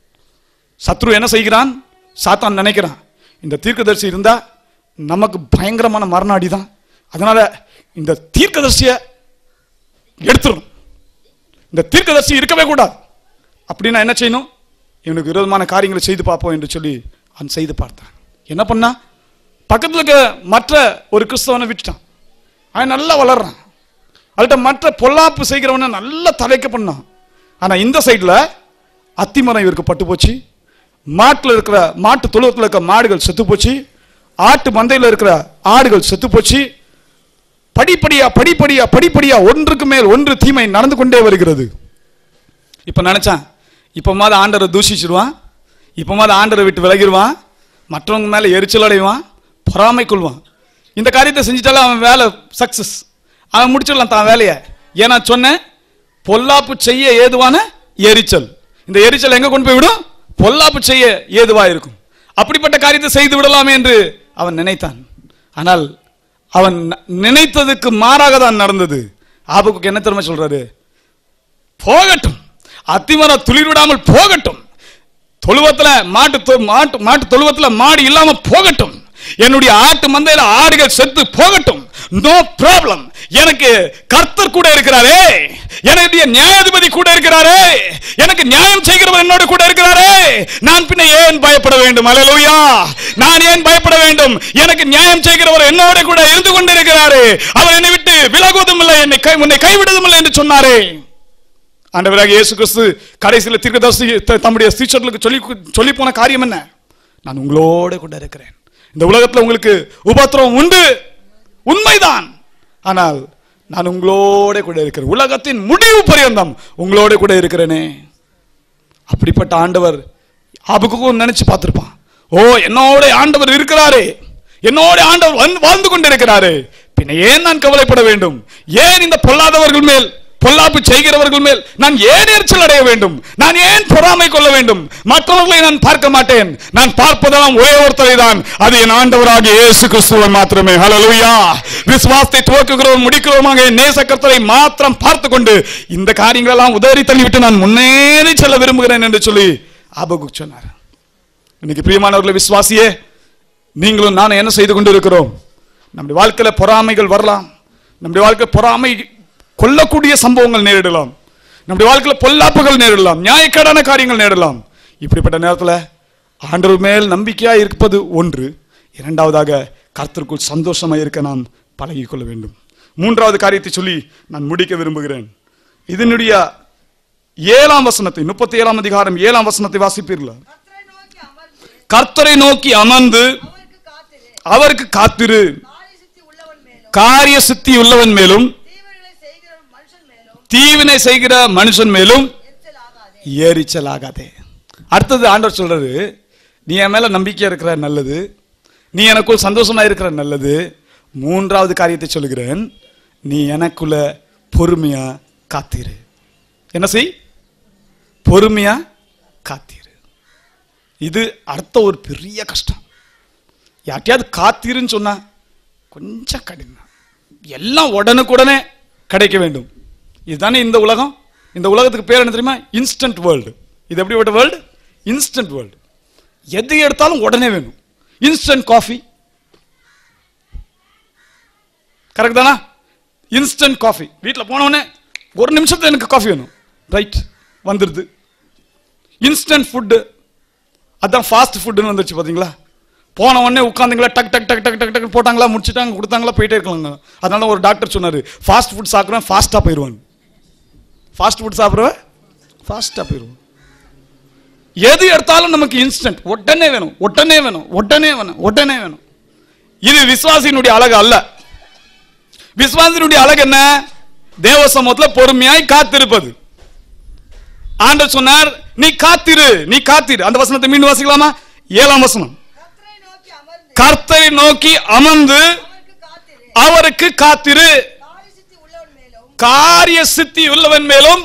சத்ரு என்ன செய்கிறான் சாத்தான் நினைக்கிறான் இந்த தீர்க்கதரிசி இருந்தா நமக்கு பயங்கரமான மரணாடி தான் அதனால இந்த தீர்க்கதரிசிய எடுத்துரும் இந்த தீர்க்கதரிசி இருக்கவே கூடாது அப்படின்னா என்ன செய்யணும் இவனுக்கு விரோதமான காரியங்களை செய்து பார்ப்போம் என்று சொல்லி அவன் செய்து பார்த்தான் என்ன பண்ணா பக்கத்துல இருக்க மற்ற ஒரு கிறிஸ்தவனை விட்டுட்டான் அவன் நல்லா வளர்றான் அதுகிட்ட மற்ற பொல்லாப்பு செய்கிறவனை நல்லா தலைக்க பண்ணான் ஆனா இந்த சைடுல அத்திமரம் இவருக்கு பட்டு போச்சு மாட்டுல இருக்கிற மாட்டு தொழுவத்தில் இருக்கிற மாடுகள் செத்து போச்சு ஆட்டு மந்தையில் இருக்கிற ஆடுகள் செத்து போச்சு படிப்படியா படிப்படியா படிப்படியா ஒன்றுக்கு மேல் ஒன்று தீமை நடந்து கொண்டே வருகிறது இப்ப நினைச்சான் இப்ப மாத ஆண்டரை தூஷிச்சிருவான் இப்ப மாத ஆண்டரை விட்டு விலகிடுவான் மற்றவங்க மேல எரிச்சல் அடைவான் பொறாமை கொள்வான் இந்த காரியத்தை செஞ்சுட்டாலும் அவன் வேலை சக்சஸ் அவன் முடிச்சிடலாம் தான் வேலையை ஏன்னா சொன்னேன் பொல்லாப்பு செய்ய ஏதுவான எரிச்சல் இந்த எரிச்சல் எங்க கொண்டு போய் விடும் பொல்லாப்பு செய்ய ஏதுவா இருக்கும் அப்படிப்பட்ட காரியத்தை செய்து விடலாமே என்று அவன் நினைத்தான் ஆனால் அவன் ந- நினைத்ததுக்கு மாறாக தான் நடந்தது ஆபுக்கு என்ன தெரியுமா சொல்றாரு போகட்டும் அத்திமரம் துளிர் விடாமல் போகட்டும் தொழுவத்துல மாட்டு தொ- மாட்டு மாட்டு தொழுவத்துல மாடு இல்லாம போகட்டும் என்னுடைய ஆட்டு மந்தையில ஆடுகள் செத்து போகட்டும் நோ ப்ராப்ளம் எனக்கு கர்த்தர் கூட இருக்கிறாரே என்னுடைய நியாயாதிபதி கூட இருக்கிறாரே எனக்கு நியாயம் செய்கிறவர் என்னோட கூட இருக்கிறாரே நான் பின்ன ஏன் பயப்பட வேண்டும் அல்லேலூயா நான் ஏன் பயப்பட வேண்டும் எனக்கு நியாயம் செய்கிறவர் என்னோட கூட இருந்து கொண்டிருக்கிறாரே அவர் என்னை விட்டு விலகுவதும் இல்லை என்னை கை உன்னை கைவிடுவதும் இல்லை என்று சொன்னாரே ஆண்டவராக இயேசு கிறிஸ்து கடைசியில் தீர்க்கதரிசி த- தம்முடைய சீச்சர்களுக்கு சொல்லி சொல்லி போன காரியம் என்ன நான் உங்களோட கூட இருக்கிறேன் இந்த உலகத்துல உங்களுக்கு உபத்திரவம் உண்டு உண்மைதான் ஆனால் நான் உங்களோட கூட இருக்கிறேன் உலகத்தின் முடிவு பரியந்தம் உங்களோட கூட இருக்கிறேனே அப்படிப்பட்ட ஆண்டவர் ஆபுக்கும் நினைச்சு பார்த்திருப்பான் ஓ என்னோட ஆண்டவர் இருக்கிறாரே என்னோட ஆண்டவர் வந்து வாழ்ந்து கொண்டிருக்கிறாரே பின்ன ஏன் நான் கவலைப்பட வேண்டும் ஏன் இந்த பொல்லாதவர்கள் மேல் பொல்லாப்பு செய்கிறவர்கள் மேல் நான் ஏன் எரிச்சல் அடைய வேண்டும் நான் ஏன் பொறாமை கொள்ள வேண்டும் மற்றவர்களை நான் பார்க்க மாட்டேன் நான் பார்ப்பதெல்லாம் ஒரே ஒருத்தரை தான் அது என் ஆண்டவராகிய இயேசு கிறிஸ்துவன் மாத்திரமே ஹalleluya விசுவாசத்தை துவக்குகிறோம் முடிக்கிறோமாக என் நேச கர்த்தரை மாத்திரம் பார்த்து கொண்டு இந்த காரியங்களெல்லாம் உதறி தள்ளிவிட்டு நான் முன்னேறி செல்ல விரும்புகிறேன் என்று சொல்லி ஆபகுக் சொன்னார் இன்னைக்கு பிரியமானவர்களை விசுவாசியே நீங்களும் நானும் என்ன செய்து கொண்டிருக்கிறோம் நம்முடைய வாழ்க்கையில பொறாமைகள் வரலாம் நம்முடைய வாழ்க்கையில பொறாமை கொல்லக்கூடிய சம்பவங்கள் நேரிடலாம் நம்முடைய வாழ்க்கையில பொல்லாப்புகள் நேரிடலாம் நியாயக்கேடான காரியங்கள் நேரிடலாம் இப்படிப்பட்ட நேரத்துல ஆண்டவர் மேல் நம்பிக்கையா இருப்பது ஒன்று இரண்டாவதாக கர்த்தருக்குள் சந்தோஷமா இருக்க நாம் பழகிக் கொள்ள வேண்டும் மூன்றாவது காரியத்தை சொல்லி நான் முடிக்க விரும்புகிறேன் இதனுடைய ஏழாம் வசனத்தை முப்பத்தி ஏழாம் அதிகாரம் ஏழாம் வசனத்தை வாசிப்பீர்களா கர்த்தரை நோக்கி அமர்ந்து கர்த்தரை நோக்கி அமர்ந்து அவருக்கு காத்திரு அவருக்கு காத்திரு காரிய சித்தி உள்ளவன் மேலும் காரிய சித்தி உள்ளவன் மேலும் தீவிரங்களை செய்கிற மனுஷன் மேலும் தீவினை செய்கிற மனுஷன் மேலும் எரிச்சல் எரிச்சல் ஆகாதே அடுத்தது ஆண்டவர் சொல்றாரு நீ என் மேல நம்பிக்கையா இருக்கிற நல்லது நீ எனக்குள் சந்தோஷமா இருக்கிற நல்லது மூன்றாவது காரியத்தை சொல்லுகிறேன் நீ எனக்குள்ள பொறுமையா காத்திரு என்ன செய் பொறுமையா காத்திரு இது அடுத்த ஒரு பெரிய கஷ்டம் யார்ட்டையாவது காத்திருன்னு சொன்னா கொஞ்சம் கடினம் எல்லாம் உடனுக்குடனே கிடைக்க வேண்டும் இதுதானே இந்த உலகம் இந்த உலகத்துக்கு பேர் என்ன தெரியுமா இன்ஸ்டன்ட் வேர்ல்டு இது எப்படிப்பட்ட வேர்ல்டு இன்ஸ்டன்ட் வேர்ல்டு எது எடுத்தாலும் உடனே வேணும் இன்ஸ்டன்ட் காஃபி கரெக்ட் தானா இன்ஸ்டன்ட் காஃபி வீட்டில் போனவொடனே ஒரு நிமிஷத்துல எனக்கு காஃபி வேணும் ரைட் வந்துடுது இன்ஸ்டன்ட் ஃபுட்டு அதான் ஃபாஸ்ட் ஃபுட்டுன்னு வந்துருச்சு பார்த்தீங்களா போன உடனே உட்காந்துங்களா டக் டக் டக் டக் டக் டக் போட்டாங்களா முடிச்சிட்டாங்க கொடுத்தாங்களா போயிட்டே இருக்கலாங்க அதனால ஒரு டாக்டர் சொன்னார் ஃபாஸ்ட் ஃபுட் சாப்பிட்றேன் ஃபாஸ்ட்டாக போயிடுவான் ஃபாஸ்ட் ஃபுட் சாப்பிட்றவன் ஃபாஸ்ட்டாக போயிடுவான் எது எடுத்தாலும் நமக்கு இன்ஸ்டன்ட் உடனே வேணும் உடனே வேணும் உடனே வேணும் உடனே வேணும் இது விசுவாசியினுடைய அழகு அல்ல விசுவாசியினுடைய அழகு என்ன தேவ சமூகத்தில் பொறுமையாய் காத்திருப்பது ஆண்டவர் சொன்னார் நீ காத்திரு நீ காத்திரு அந்த வசனத்தை மீண்டும் வாசிக்கலாமா ஏழாம் வசனம் கர்த்தரை நோக்கி அமர்ந்து கர்த்தரை நோக்கி அமர்ந்து அவருக்கு காத்திரு அவருக்கு காத்திரு காரி சித்தி உள்ளவன் மேலும் காரிய சித்தி உள்ளவன் மேலும்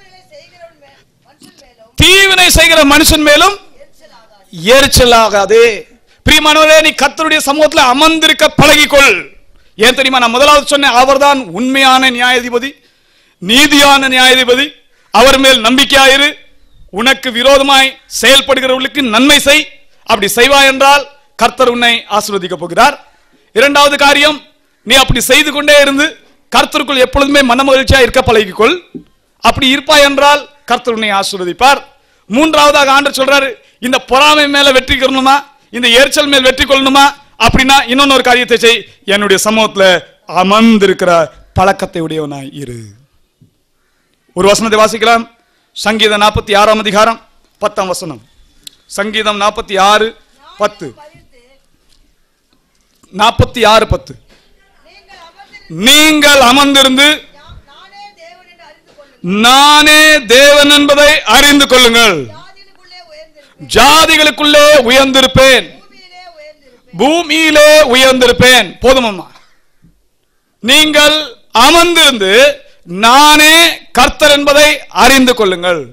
தீவினை செய்கிறவன் மே- மனுஷன் மேலும் தீவினை செய்கிற மனுஷன் மேலும் எரிச்சலாகாது எரிச்சலாகாதே பிரியமானவரே நீ கர்த்தருடைய சமூகத்தில் அமர்ந்திருக்க பழகிக்கொள் ஏன் தெரியுமா நான் முதலாவது சொன்னேன் அவர்தான் உண்மையான நியாயாதிபதி நீதியான நியாயாதிபதி அவர் மேல் நம்பிக்கையாயிரு உனக்கு விரோதமாய் செயல்படுகிறவர்களுக்கு நன்மை செய் அப்படி செய்வாய் என்றால் கர்த்தர் உன்னை ஆசீர்வதிக்க போகிறார் இரண்டாவது காரியம் நீ அப்படி செய்து கொண்டே இருந்து கர்த்தருக்குள் எப்பொழுதுமே மனமகிழ்ச்சியா இருக்க பழகிக்கொள் அப்படி இருப்பாய் என்றால் கர்த்தர் உன்னை ஆசீர்வதிப்பார் மூன்றாவதாக ஆண்டர் சொல்றாரு இந்த பொறாமை மேல வெற்றி கொள்ளணுமா இந்த எரிச்சல் மேல் வெற்றி கொள்ளணுமா அப்படின்னா இன்னொன்னு ஒரு காரியத்தை செய் என்னுடைய சமூகத்துல அமர்ந்திருக்கிற பழக்கத்தை உடையவனாய் இரு ஒரு வசனத்தை வாசிக்கலாம் சங்கீதம் நாற்பத்தி ஆறாம் அதிகாரம் பத்தாம் வசனம் சங்கீதம் நாற்பத்தி ஆறு பத்து பதித்து நாற்பத்தி ஆறு பத்து நீங்கள் அமர்ந்து நீங்கள் அமர்ந்திருந்து யா- நானே தேவன் என்று அறிந்து கொள்ளுங்கள் நானே தேவன் என்பதை அறிந்து கொள்ளுங்கள் ஜாதிகளுக்குள்ளே உயர்ந்திருப்பேன் ஜாதிகளுக்குள்ளே உயர்ந்திருப்பேன் பூமியிலே உயர்ந்திருப்பேன் பூமியிலே உயர்ந்திருப்பேன் போதுமம்மா நீங்கள் அமர்ந்திருந்து நானே கர்த்தர் என்பதை அறிந்து கொள்ளுங்கள்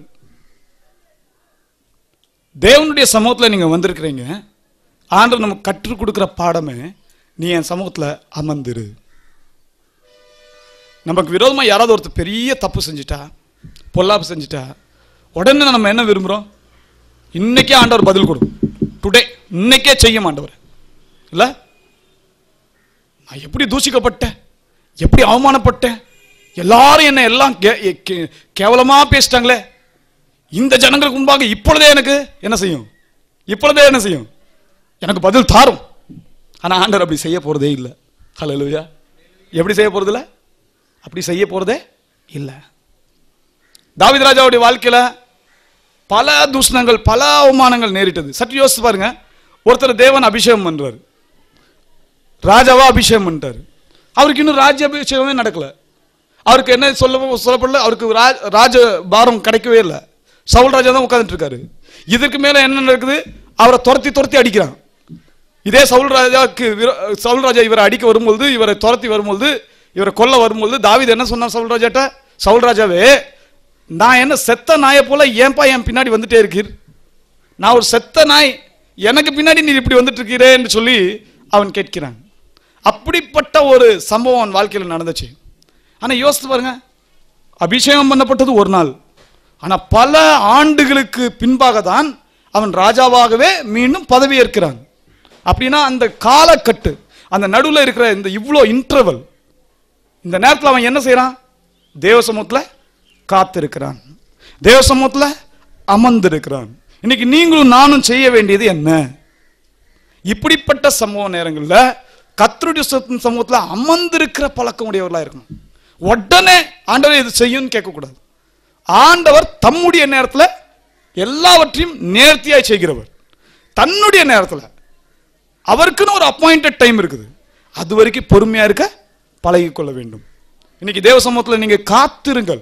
தேவனுடைய சமூகத்தில் நீங்க வந்திருக்கிறீங்க ஆண்டவர் நமக்கு கற்றுக் கொடுக்கிற பாடமே நீ என் சமூகத்துல அமர்ந்திரு நமக்கு விரோதமா யாராவது ஒருத்தர் பெரிய தப்பு செஞ்சுட்டா பொல்லாப்பு செஞ்சுட்டா உடனே நம்ம என்ன விரும்புறோம் இன்னைக்கே ஆண்டவர் பதில் கொடு டுடே இன்னைக்கே செய்ய ஆண்டவர் இல்ல நான் எப்படி தூஷிக்கப்பட்டேன் எப்படி அவமானப்பட்டேன் எல்லாரும் என்ன எல்லாம் கே- கே- கேவலமா பேசிட்டாங்களே இந்த ஜனங்களுக்கு முன்பாக இப்பொழுதே எனக்கு என்ன செய்யும் இப்பொழுதே என்ன செய்யும் எனக்கு பதில் தாரும் ஆனா ஆண்டவர் அப்படி செய்ய போறதே இல்லை ஹalleluya எப்படி செய்ய போறது இல்ல அப்படி செய்ய போறதே இல்லை தாவீது ராஜாவுடைய வாழ்க்கையில பல தூஷணங்கள் பல அவமானங்கள் நேரிட்டது சற்று யோசிச்சு பாருங்க ஒருத்தர் தேவன் அபிஷேகம் பண்றாரு ராஜாவா அபிஷேகம் பண்ணிட்டாரு அவருக்கு இன்னும் ராஜ்ய அபிஷேகமே நடக்கல அவருக்கு என்ன சொல்ல சொல்லப்படல அவருக்கு ரா- ராஜ பாரம் கிடைக்கவே இல்லை சவுல் ராஜா தான் உட்கார்ந்துட்டு இருக்காரு இதற்கு மேல என்ன நடக்குது அவரை துரத்தி துரத்தி அடிக்கிறான் இதே சவுல் ராஜாவுக்கு விரோ- சவுல் ராஜா இவரை அடிக்க வரும்பொழுது இவரை துரத்தி வரும்பொழுது இவரை கொல்ல வரும்பொழுது தாவீது என்ன சொன்னார் சவுல் ராஜாட்ட சவுல் ராஜாவே நான் என்ன செத்த நாயை போல ஏன்பா என் பின்னாடி வந்துட்டே இருக்கீர் நான் ஒரு செத்த நாய் எனக்கு பின்னாடி நீர் இப்படி வந்துட்டு இருக்கிறே என்று சொல்லி அவன் கேட்கிறான் அப்படிப்பட்ட ஒரு சம்பவம் அவன் வாழ்க்கையில் நடந்துச்சு ஆனா யோசித்து பாருங்க அபிஷேகம் பண்ணப்பட்டது ஒரு நாள் ஆனா பல ஆண்டுகளுக்கு பின்பாக தான் அவன் ராஜாவாகவே மீண்டும் பதவியேற்கிறான் அப்படின்னா அந்த காலக்கட்டு அந்த நடுவில் இருக்கிற இந்த இவ்வளோ இன்டர்வல் இந்த நேரத்தில் அவன் என்ன செய்றான் தேவ சமூகத்தில் காத்திருக்கிறான் தேவ சமூகத்தில் அமர்ந்திருக்கிறான் இன்னைக்கு நீங்களும் நானும் செய்ய வேண்டியது என்ன இப்படிப்பட்ட சம்பவ நேரங்களில் கத்தருடைய சொத்தின் சமூகத்தில் அமர்ந்திருக்கிற பழக்கம் உடையவர்களாக இருக்கணும் உடனே ஆண்டவர் இது செய்யும்னு கேட்கக்கூடாது ஆண்டவர் தம்முடைய நேரத்தில் எல்லாவற்றையும் நேர்த்தியாய் செய்கிறவர் தன்னுடைய நேரத்தில் அவருக்குன்னு ஒரு அப்பாயிண்டட் டைம் இருக்குது அது வரைக்கும் பொறுமையா இருக்க பழகிக் கொள்ள வேண்டும் இன்னைக்கு தேவ சமூகத்தில் நீங்க காத்திருங்கள்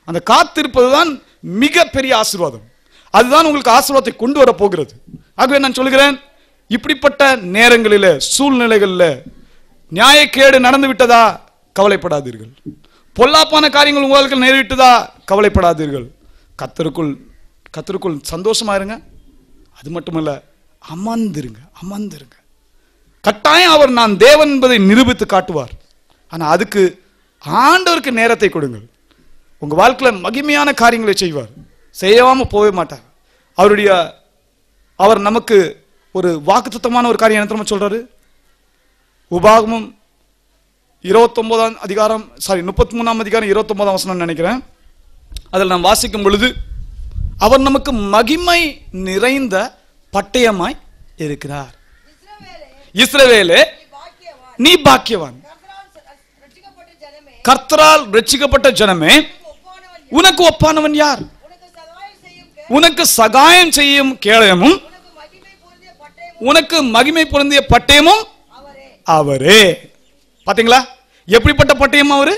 அந்த காத்திருப்பது தான் மிகப்பெரிய ஆசீர்வாதம் அதுதான் உங்களுக்கு ஆசீர்வாதத்தை கொண்டு வர போகிறது ஆகவே நான் சொல்கிறேன் இப்படிப்பட்ட நேரங்களில சூழ்நிலைகளில் நியாயக்கேடு நடந்து விட்டதா கவலைப்படாதீர்கள் பொல்லாப்பான காரியங்கள் உங்களுக்கு நேரிட்டதா கவலைப்படாதீர்கள் கத்தருக்குள் கத்தருக்குள் சந்தோஷமா இருங்க அது மட்டுமல்ல அமர்ந்திருங்க அமர்ந்திருங்க கட்டாயம் அவர் நான் தேவன் என்பதை நிரூபித்து காட்டுவார் ஆனா அதுக்கு ஆண்டவருக்கு நேரத்தை கொடுங்கள் உங்க வாழ்க்கையில மகிமையான காரியங்களை செய்வார் செய்யாம போகவே மாட்டார் அவருடைய அவர் நமக்கு ஒரு வாக்குத்தத்தமான ஒரு காரியம் என்ன தெரியுமா சொல்றாரு உபாகமும் இருபத்தொன்பதாம் அதிகாரம் சாரி முப்பத்தி மூணாம் அதிகாரம் இருபத்தொன்பதாம் வசனம் நினைக்கிறேன் அதில் நாம் வாசிக்கும் பொழுது அவர் நமக்கு மகிமை நிறைந்த பட்டயமாய் இருக்கிறார் இஸ்ரவேலே இஸ்ரவேலே நீ பாக்கியவான் நீ பாக்கியவான் கர்த்தரால் ரட்சிக்கப்பட்ட ஜனமே கர்த்தரால் ரட்சிக்கப்பட்ட ஜனமே உனக்கு ஒப்பானவன் யார்? உனக்கு ஒப்பானவன் யார் உனக்கு சகாயம் செய்யும் கே- உனக்கு சகாயம் செய்யும் கேடயமும் உனக்கு மகிமை பொருந்திய பட்டயம் உனக்கு மகிமை பொருந்திய பட்டயமும் அவரே அவரே பாத்தீங்களா எப்படிப்பட்ட பட்டயம் அவரு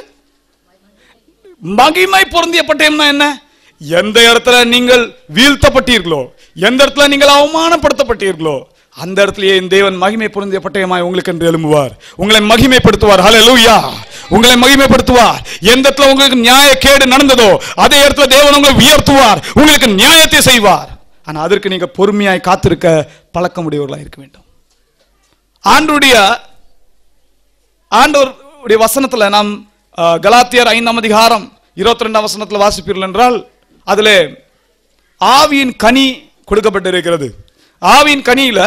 மகிமை பொருந்திய பட்டயம்னா என்ன எந்த இடத்துல நீங்கள் வீழ்த்தப்பட்டீர்களோ எந்த இடத்துல நீங்கள் அவமானப்படுத்தப்பட்டீர்களோ அந்த இடத்துலயே என் தேவன் மகிமை பொருந்திய பட்டயமாய் உங்களுக்கு என்று எழும்புவார் உங்களை மகிமைப்படுத்துவார் ஹalleluya உங்களை மகிமைப்படுத்துவார் எந்த இடத்துல உங்களுக்கு நியாய கேடு நடந்ததோ அதே இடத்துல தேவன் உங்களை உயர்த்துவார் உங்களுக்கு நியாயத்தை செய்வார் ஆனா அதற்கு நீங்க பொறுமையாய் காத்திருக்க பழக்கமுடையவர்களாக இருக்க வேண்டும் ஆண்டுடைய ஆண்டவருடைய வசனத்துல நாம் அஹ், கலாத்தியர் ஐந்தாம் அதிகாரம் இருபத்தி ரெண்டாம் வசனத்துல வாசிப்பீர்கள் என்றால் அதிலே ஆவியின் கனி கொடுக்கப்பட்டிருக்கிறது ஆவியின் கனியில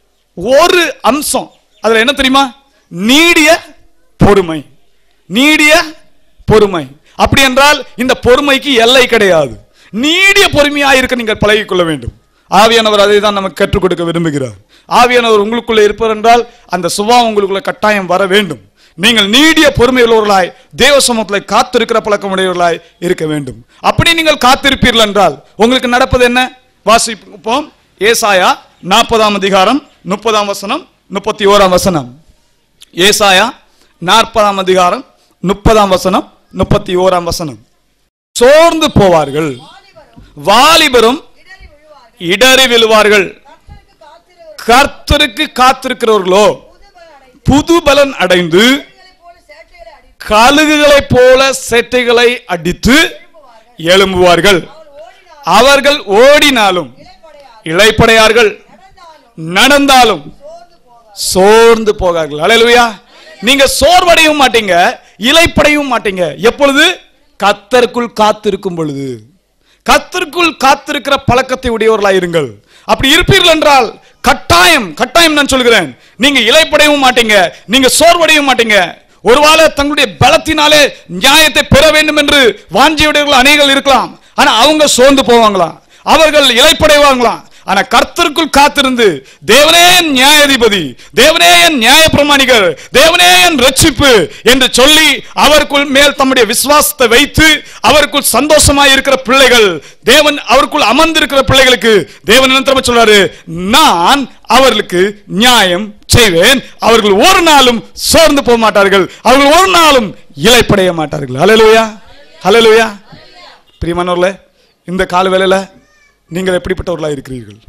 ஒரு அம்சம் அதுல என்ன தெரியுமா நீடிய பொறுமை நீடிய பொறுமை அப்படி என்றால் இந்த பொறுமைக்கு எல்லை கிடையாது நீடிய பொறுமையா இருக்க நீங்கள் பழகிக் கொள்ள வேண்டும் ஆவியானவர் அதை தான் நமக்கு கற்றுக் கொடுக்க விரும்புகிறார் ஆவியானவர் உங்களுக்குள்ள இருப்பார் என்றால் அந்த சுபாவம் உங்களுக்குள்ள கட்டாயம் வர வேண்டும் நீங்கள் நீடிய பொறுமை உள்ளவர்களாய் தேவ சமூகத்தில் காத்திருக்கிற பழக்கமுடையவர்களாய் இருக்க வேண்டும் அப்படி நீங்கள் காத்திருப்பீர்கள் என்றால் உங்களுக்கு நடப்பது என்ன வாசிப்போம் ஏசாயா நாற்பதாம் அதிகாரம் முப்பதாம் வசனம் முப்பத்தி ஓராம் வசனம் ஏசாயா நாற்பதாம் அதிகாரம் முப்பதாம் வசனம் முப்பத்தி ஓராம் வசனம் சோர்ந்து போவார்கள் வாலிபரும் வாலிபரும் இடறி விழுவார்கள் இடறி விழுவார்கள் கர்த்தருக்கு காத்திருக்கிறவர்கள் கர்த்தருக்கு காத்திருக்கிறவர்களோ புது பலன் அடைந்து புது பலன் அடைந்து கழுகுகளைப் போல சேட்டைகளை அடித்து கழுகுகளைப் போல செட்டைகளை அடித்து எழும்புவார்கள் எழும்புவார்கள் அவள் ஓடினால் அவர்கள் ஓடினாலும் இலைப்படையாது இளைப்படையார்கள் நடந்தாலும் நடந்தாலும் சோர்ந்து போவார் சோர்ந்து போகார்கள் அல்லேலூயா நீங்க சோர்வடையவும் மாட்டீங்க இலைப்படையவும் மாட்டீங்க எப்பொழுது கத்தருக்குள் காத்திருக்கும் பொழுது கத்தருக்குள் காத்திருக்கிற பழக்கத்தை உடையவர்களாய் இருங்கள் அப்படி இருப்பீர்கள் என்றால் கட்டாயம் கட்டாயம் நான் சொல்கிறேன் நீங்க இலைப்படையவும் மாட்டீங்க நீங்க சோர்வடையவும் மாட்டீங்க ஒருவேளை தங்களுடைய பலத்தினாலே நியாயத்தை பெற வேண்டும் என்று வாஞ்சியுடையவர்கள் அநேகர் இருக்கலாம் ஆனா அவங்க சோர்ந்து போவாங்களாம் அவர்கள் இலைப்படைவாங்களாம் ஆனா கர்த்தருக்குள் காத்திருந்து தேவனே என் நியாயாதிபதி தேவனே என் நியாய பிரமாணிகர் தேவனே என் ரட்சிப்பு என்று சொல்லி அவருக்குள் மேல் தம்முடைய விசுவாசத்தை வைத்து அவருக்குள் சந்தோஷமாய் இருக்கிற பிள்ளைகள் தேவன் அவருக்குள் அமர்ந்திருக்கிற பிள்ளைகளுக்கு தேவன் என்ன தெரியுமா சொல்றாரு நான் அவர்களுக்கு நியாயம் செய்வேன் அவர்கள் ஒரு நாளும் சோர்ந்து போக மாட்டார்கள் அவர்கள் ஒரு நாளும் இலைப்படைய மாட்டார்கள் ஹalleluya ஹalleluya பிரியமானவர்களே இந்த காலவேளையில நீங்கள் எப்படிப்பட்டவர்களாக இருக்கிறீர்கள்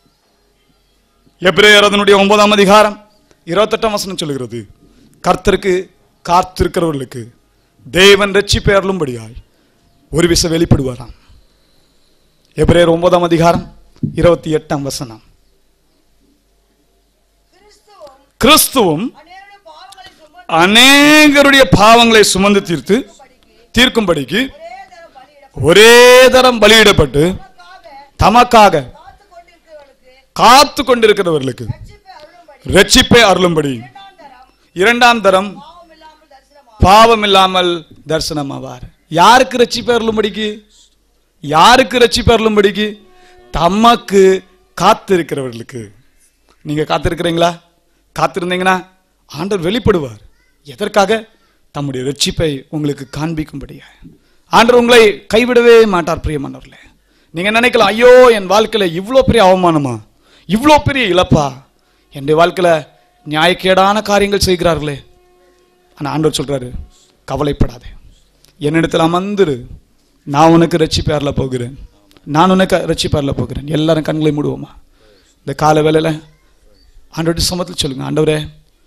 எபிரேயர் அதனுடைய ஒன்பதாம் அதிகாரம் இருபத்தெட்டாம் வசனம் சொல்லுகிறது கர்த்தருக்கு காத்திருக்கிறவர்களுக்கு தேவன் ரட்சிப்பை அருளும்படியாய் ஒரு விச வெளிப்படுவாராம் எபிரேயர் ஒன்பதாம் அதிகாரம் இருபத்தி எட்டாம் வசனம் கிறிஸ்துவும் கிறிஸ்துவும் அநேகருடைய பாவங்களை சுமந்து அநேகருடைய பாவங்களை சுமந்து தீர்த்து படிக்கு தீர்க்கும்படிக்கு ஒரே தரம் பலியிட ஒரே தரம் பலியிடப்பட்டு நமக்காக தமக்காக காத்து கொண்டிருக்கிறவர்களுக்கு காத்து கொண்டிருக்கிறவர்களுக்கு ரட்சிப்பை அருளும்படி ரட்சிப்பை அருளும்படி இரண்டாம் தரம் இரண்டாம் தரம் பாவம் இல்லாமல் தரிசனமாகும் பாவம் இல்லாமல் தரிசனமாவார் யாருக்கு ரட்சிப்பை அருளும்படிக்கு யாருக்கு ரட்சிப்பை அருளும்படிக்கு தமக்கு காத்திருக்கிறவர்களுக்கு நீங்க காத்திருக்கிறீங்களா காத்திருந்தீங்கன்னா ஆண்டவர் வெளிப்படுவார் எதற்காக தம்முடைய ரட்சிப்பை உங்களுக்கு காண்பிக்கும்படியா ஆண்டவர் உங்களை கைவிடவே மாட்டார் பிரியமானவர்களே நீங்க நினைக்கலாம் ஐயோ என் வாழ்க்கையில இவ்வளோ பெரிய அவமானமா இவ்வளோ பெரிய இழப்பா என்னுடைய வாழ்க்கையில நியாயக்கேடான காரியங்கள் செய்கிறார்களே ஆனா ஆண்டவர் சொல்றாரு கவலைப்படாதே என்னிடத்தில் அமர்ந்துரு நான் உனக்கு ரட்சிப்பேரில் போகிறேன் நான் உனக்கு ரட்சிப்பேரில் போகிறேன் எல்லாரும் கண்களை மூடுவோமா இந்த கால வேளையில் ஆண்டவருடைய சமத்தில் சொல்லுங்க ஆண்டவரே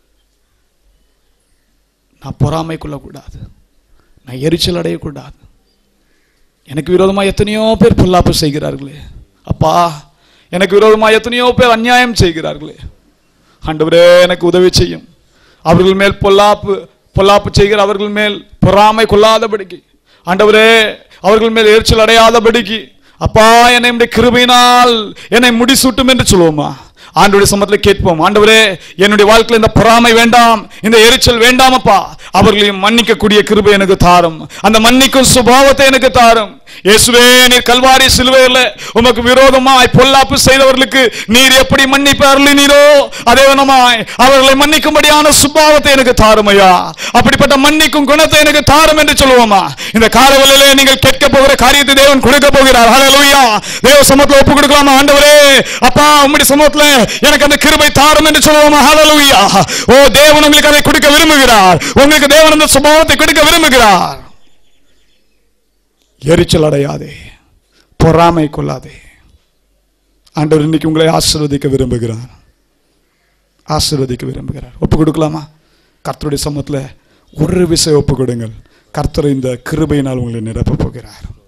நான் பொறாமை கொள்ளக்கூடாது நான் எரிச்சல் அடையக்கூடாது எனக்கு விரோதமாக எத்தனையோ பேர் பொல்லாப்பு செய்கிறார்களே அப்பா எனக்கு விரோதமாக எத்தனையோ பேர் அநியாயம் செய்கிறார்களே ஆண்டவரே எனக்கு உதவி செய்யும் அவர்கள் மேல் பொல்லாப்பு பொல்லாப்பு செய்கிற அவர்கள் மேல் பொறாமை கொள்ளாதபடிக்கு ஆண்டவரே அவர்கள் மேல் எரிச்சல் அடையாதபடிக்கு அப்பா என்னை உம்முடைய கிருபையினால் என்னை முடிசூட்டும் என்று சொல்லுவோமா ஆண்டவருடைய சமத்தில் கேட்போம் ஆண்டவரே என்னுடைய வாழ்க்கையில் இந்த பொறாமை வேண்டாம் இந்த எரிச்சல் வேண்டாமப்பா அவர்களையும் மன்னிக்கக்கூடிய கிருபை எனக்கு தாரும் அந்த மன்னிக்கும் சுபாவத்தை எனக்கு தாரும் இயேசுவே நீர் கல்வாரி சிலுவையில் உமக்கு விரோதமாய் பொல்லாப்பு செய்தவர்களுக்கு நீர் எப்படி மன்னிப்பு அருளினீரோ அதே விதமாய் அவர்களை மன்னிக்கும்படியான சுபாவத்தை எனக்கு தாரும் ஐயா அப்படிப்பட்ட மன்னிக்கும் குணத்தை எனக்கு தாரும் என்று சொல்லுவோமா இந்த காலவெளியிலே நீங்கள் கேட்க போகிற காரியத்தை தேவன் கொடுக்க போகிறார் ஹalleluya தேவ சமூகத்தில் ஒப்பு கொடுக்கலாமா ஆண்டவரே அப்பா உம்முடைய சமூகத்தில் எனக்கு அந்த கிருபை தாரும் என்று சொல்லுவோமா ஹalleluya ஓ தேவன் உங்களுக்கு அதை கொடுக்க விரும்புகிறார் உங்களுக்கு தேவன் அந்த சுபாவத்தை கொடுக்க விரும்புகிறார் எரிச்சல் அடையாதே பொறாமை கொள்ளாதே ஆண்டவர் இன்னைக்கு உங்களை ஆசீர்வதிக்க விரும்புகிறார் ஆசீர்வதிக்க விரும்புகிறார் ஒப்பு கொடுக்கலாமா கர்த்தருடைய சமூகத்தில் ஒரு விஷயம் ஒப்பு கொடுங்கள் கர்த்தர் இந்த கிருபையினால் உங்களை நிரப்பப் போகிறார்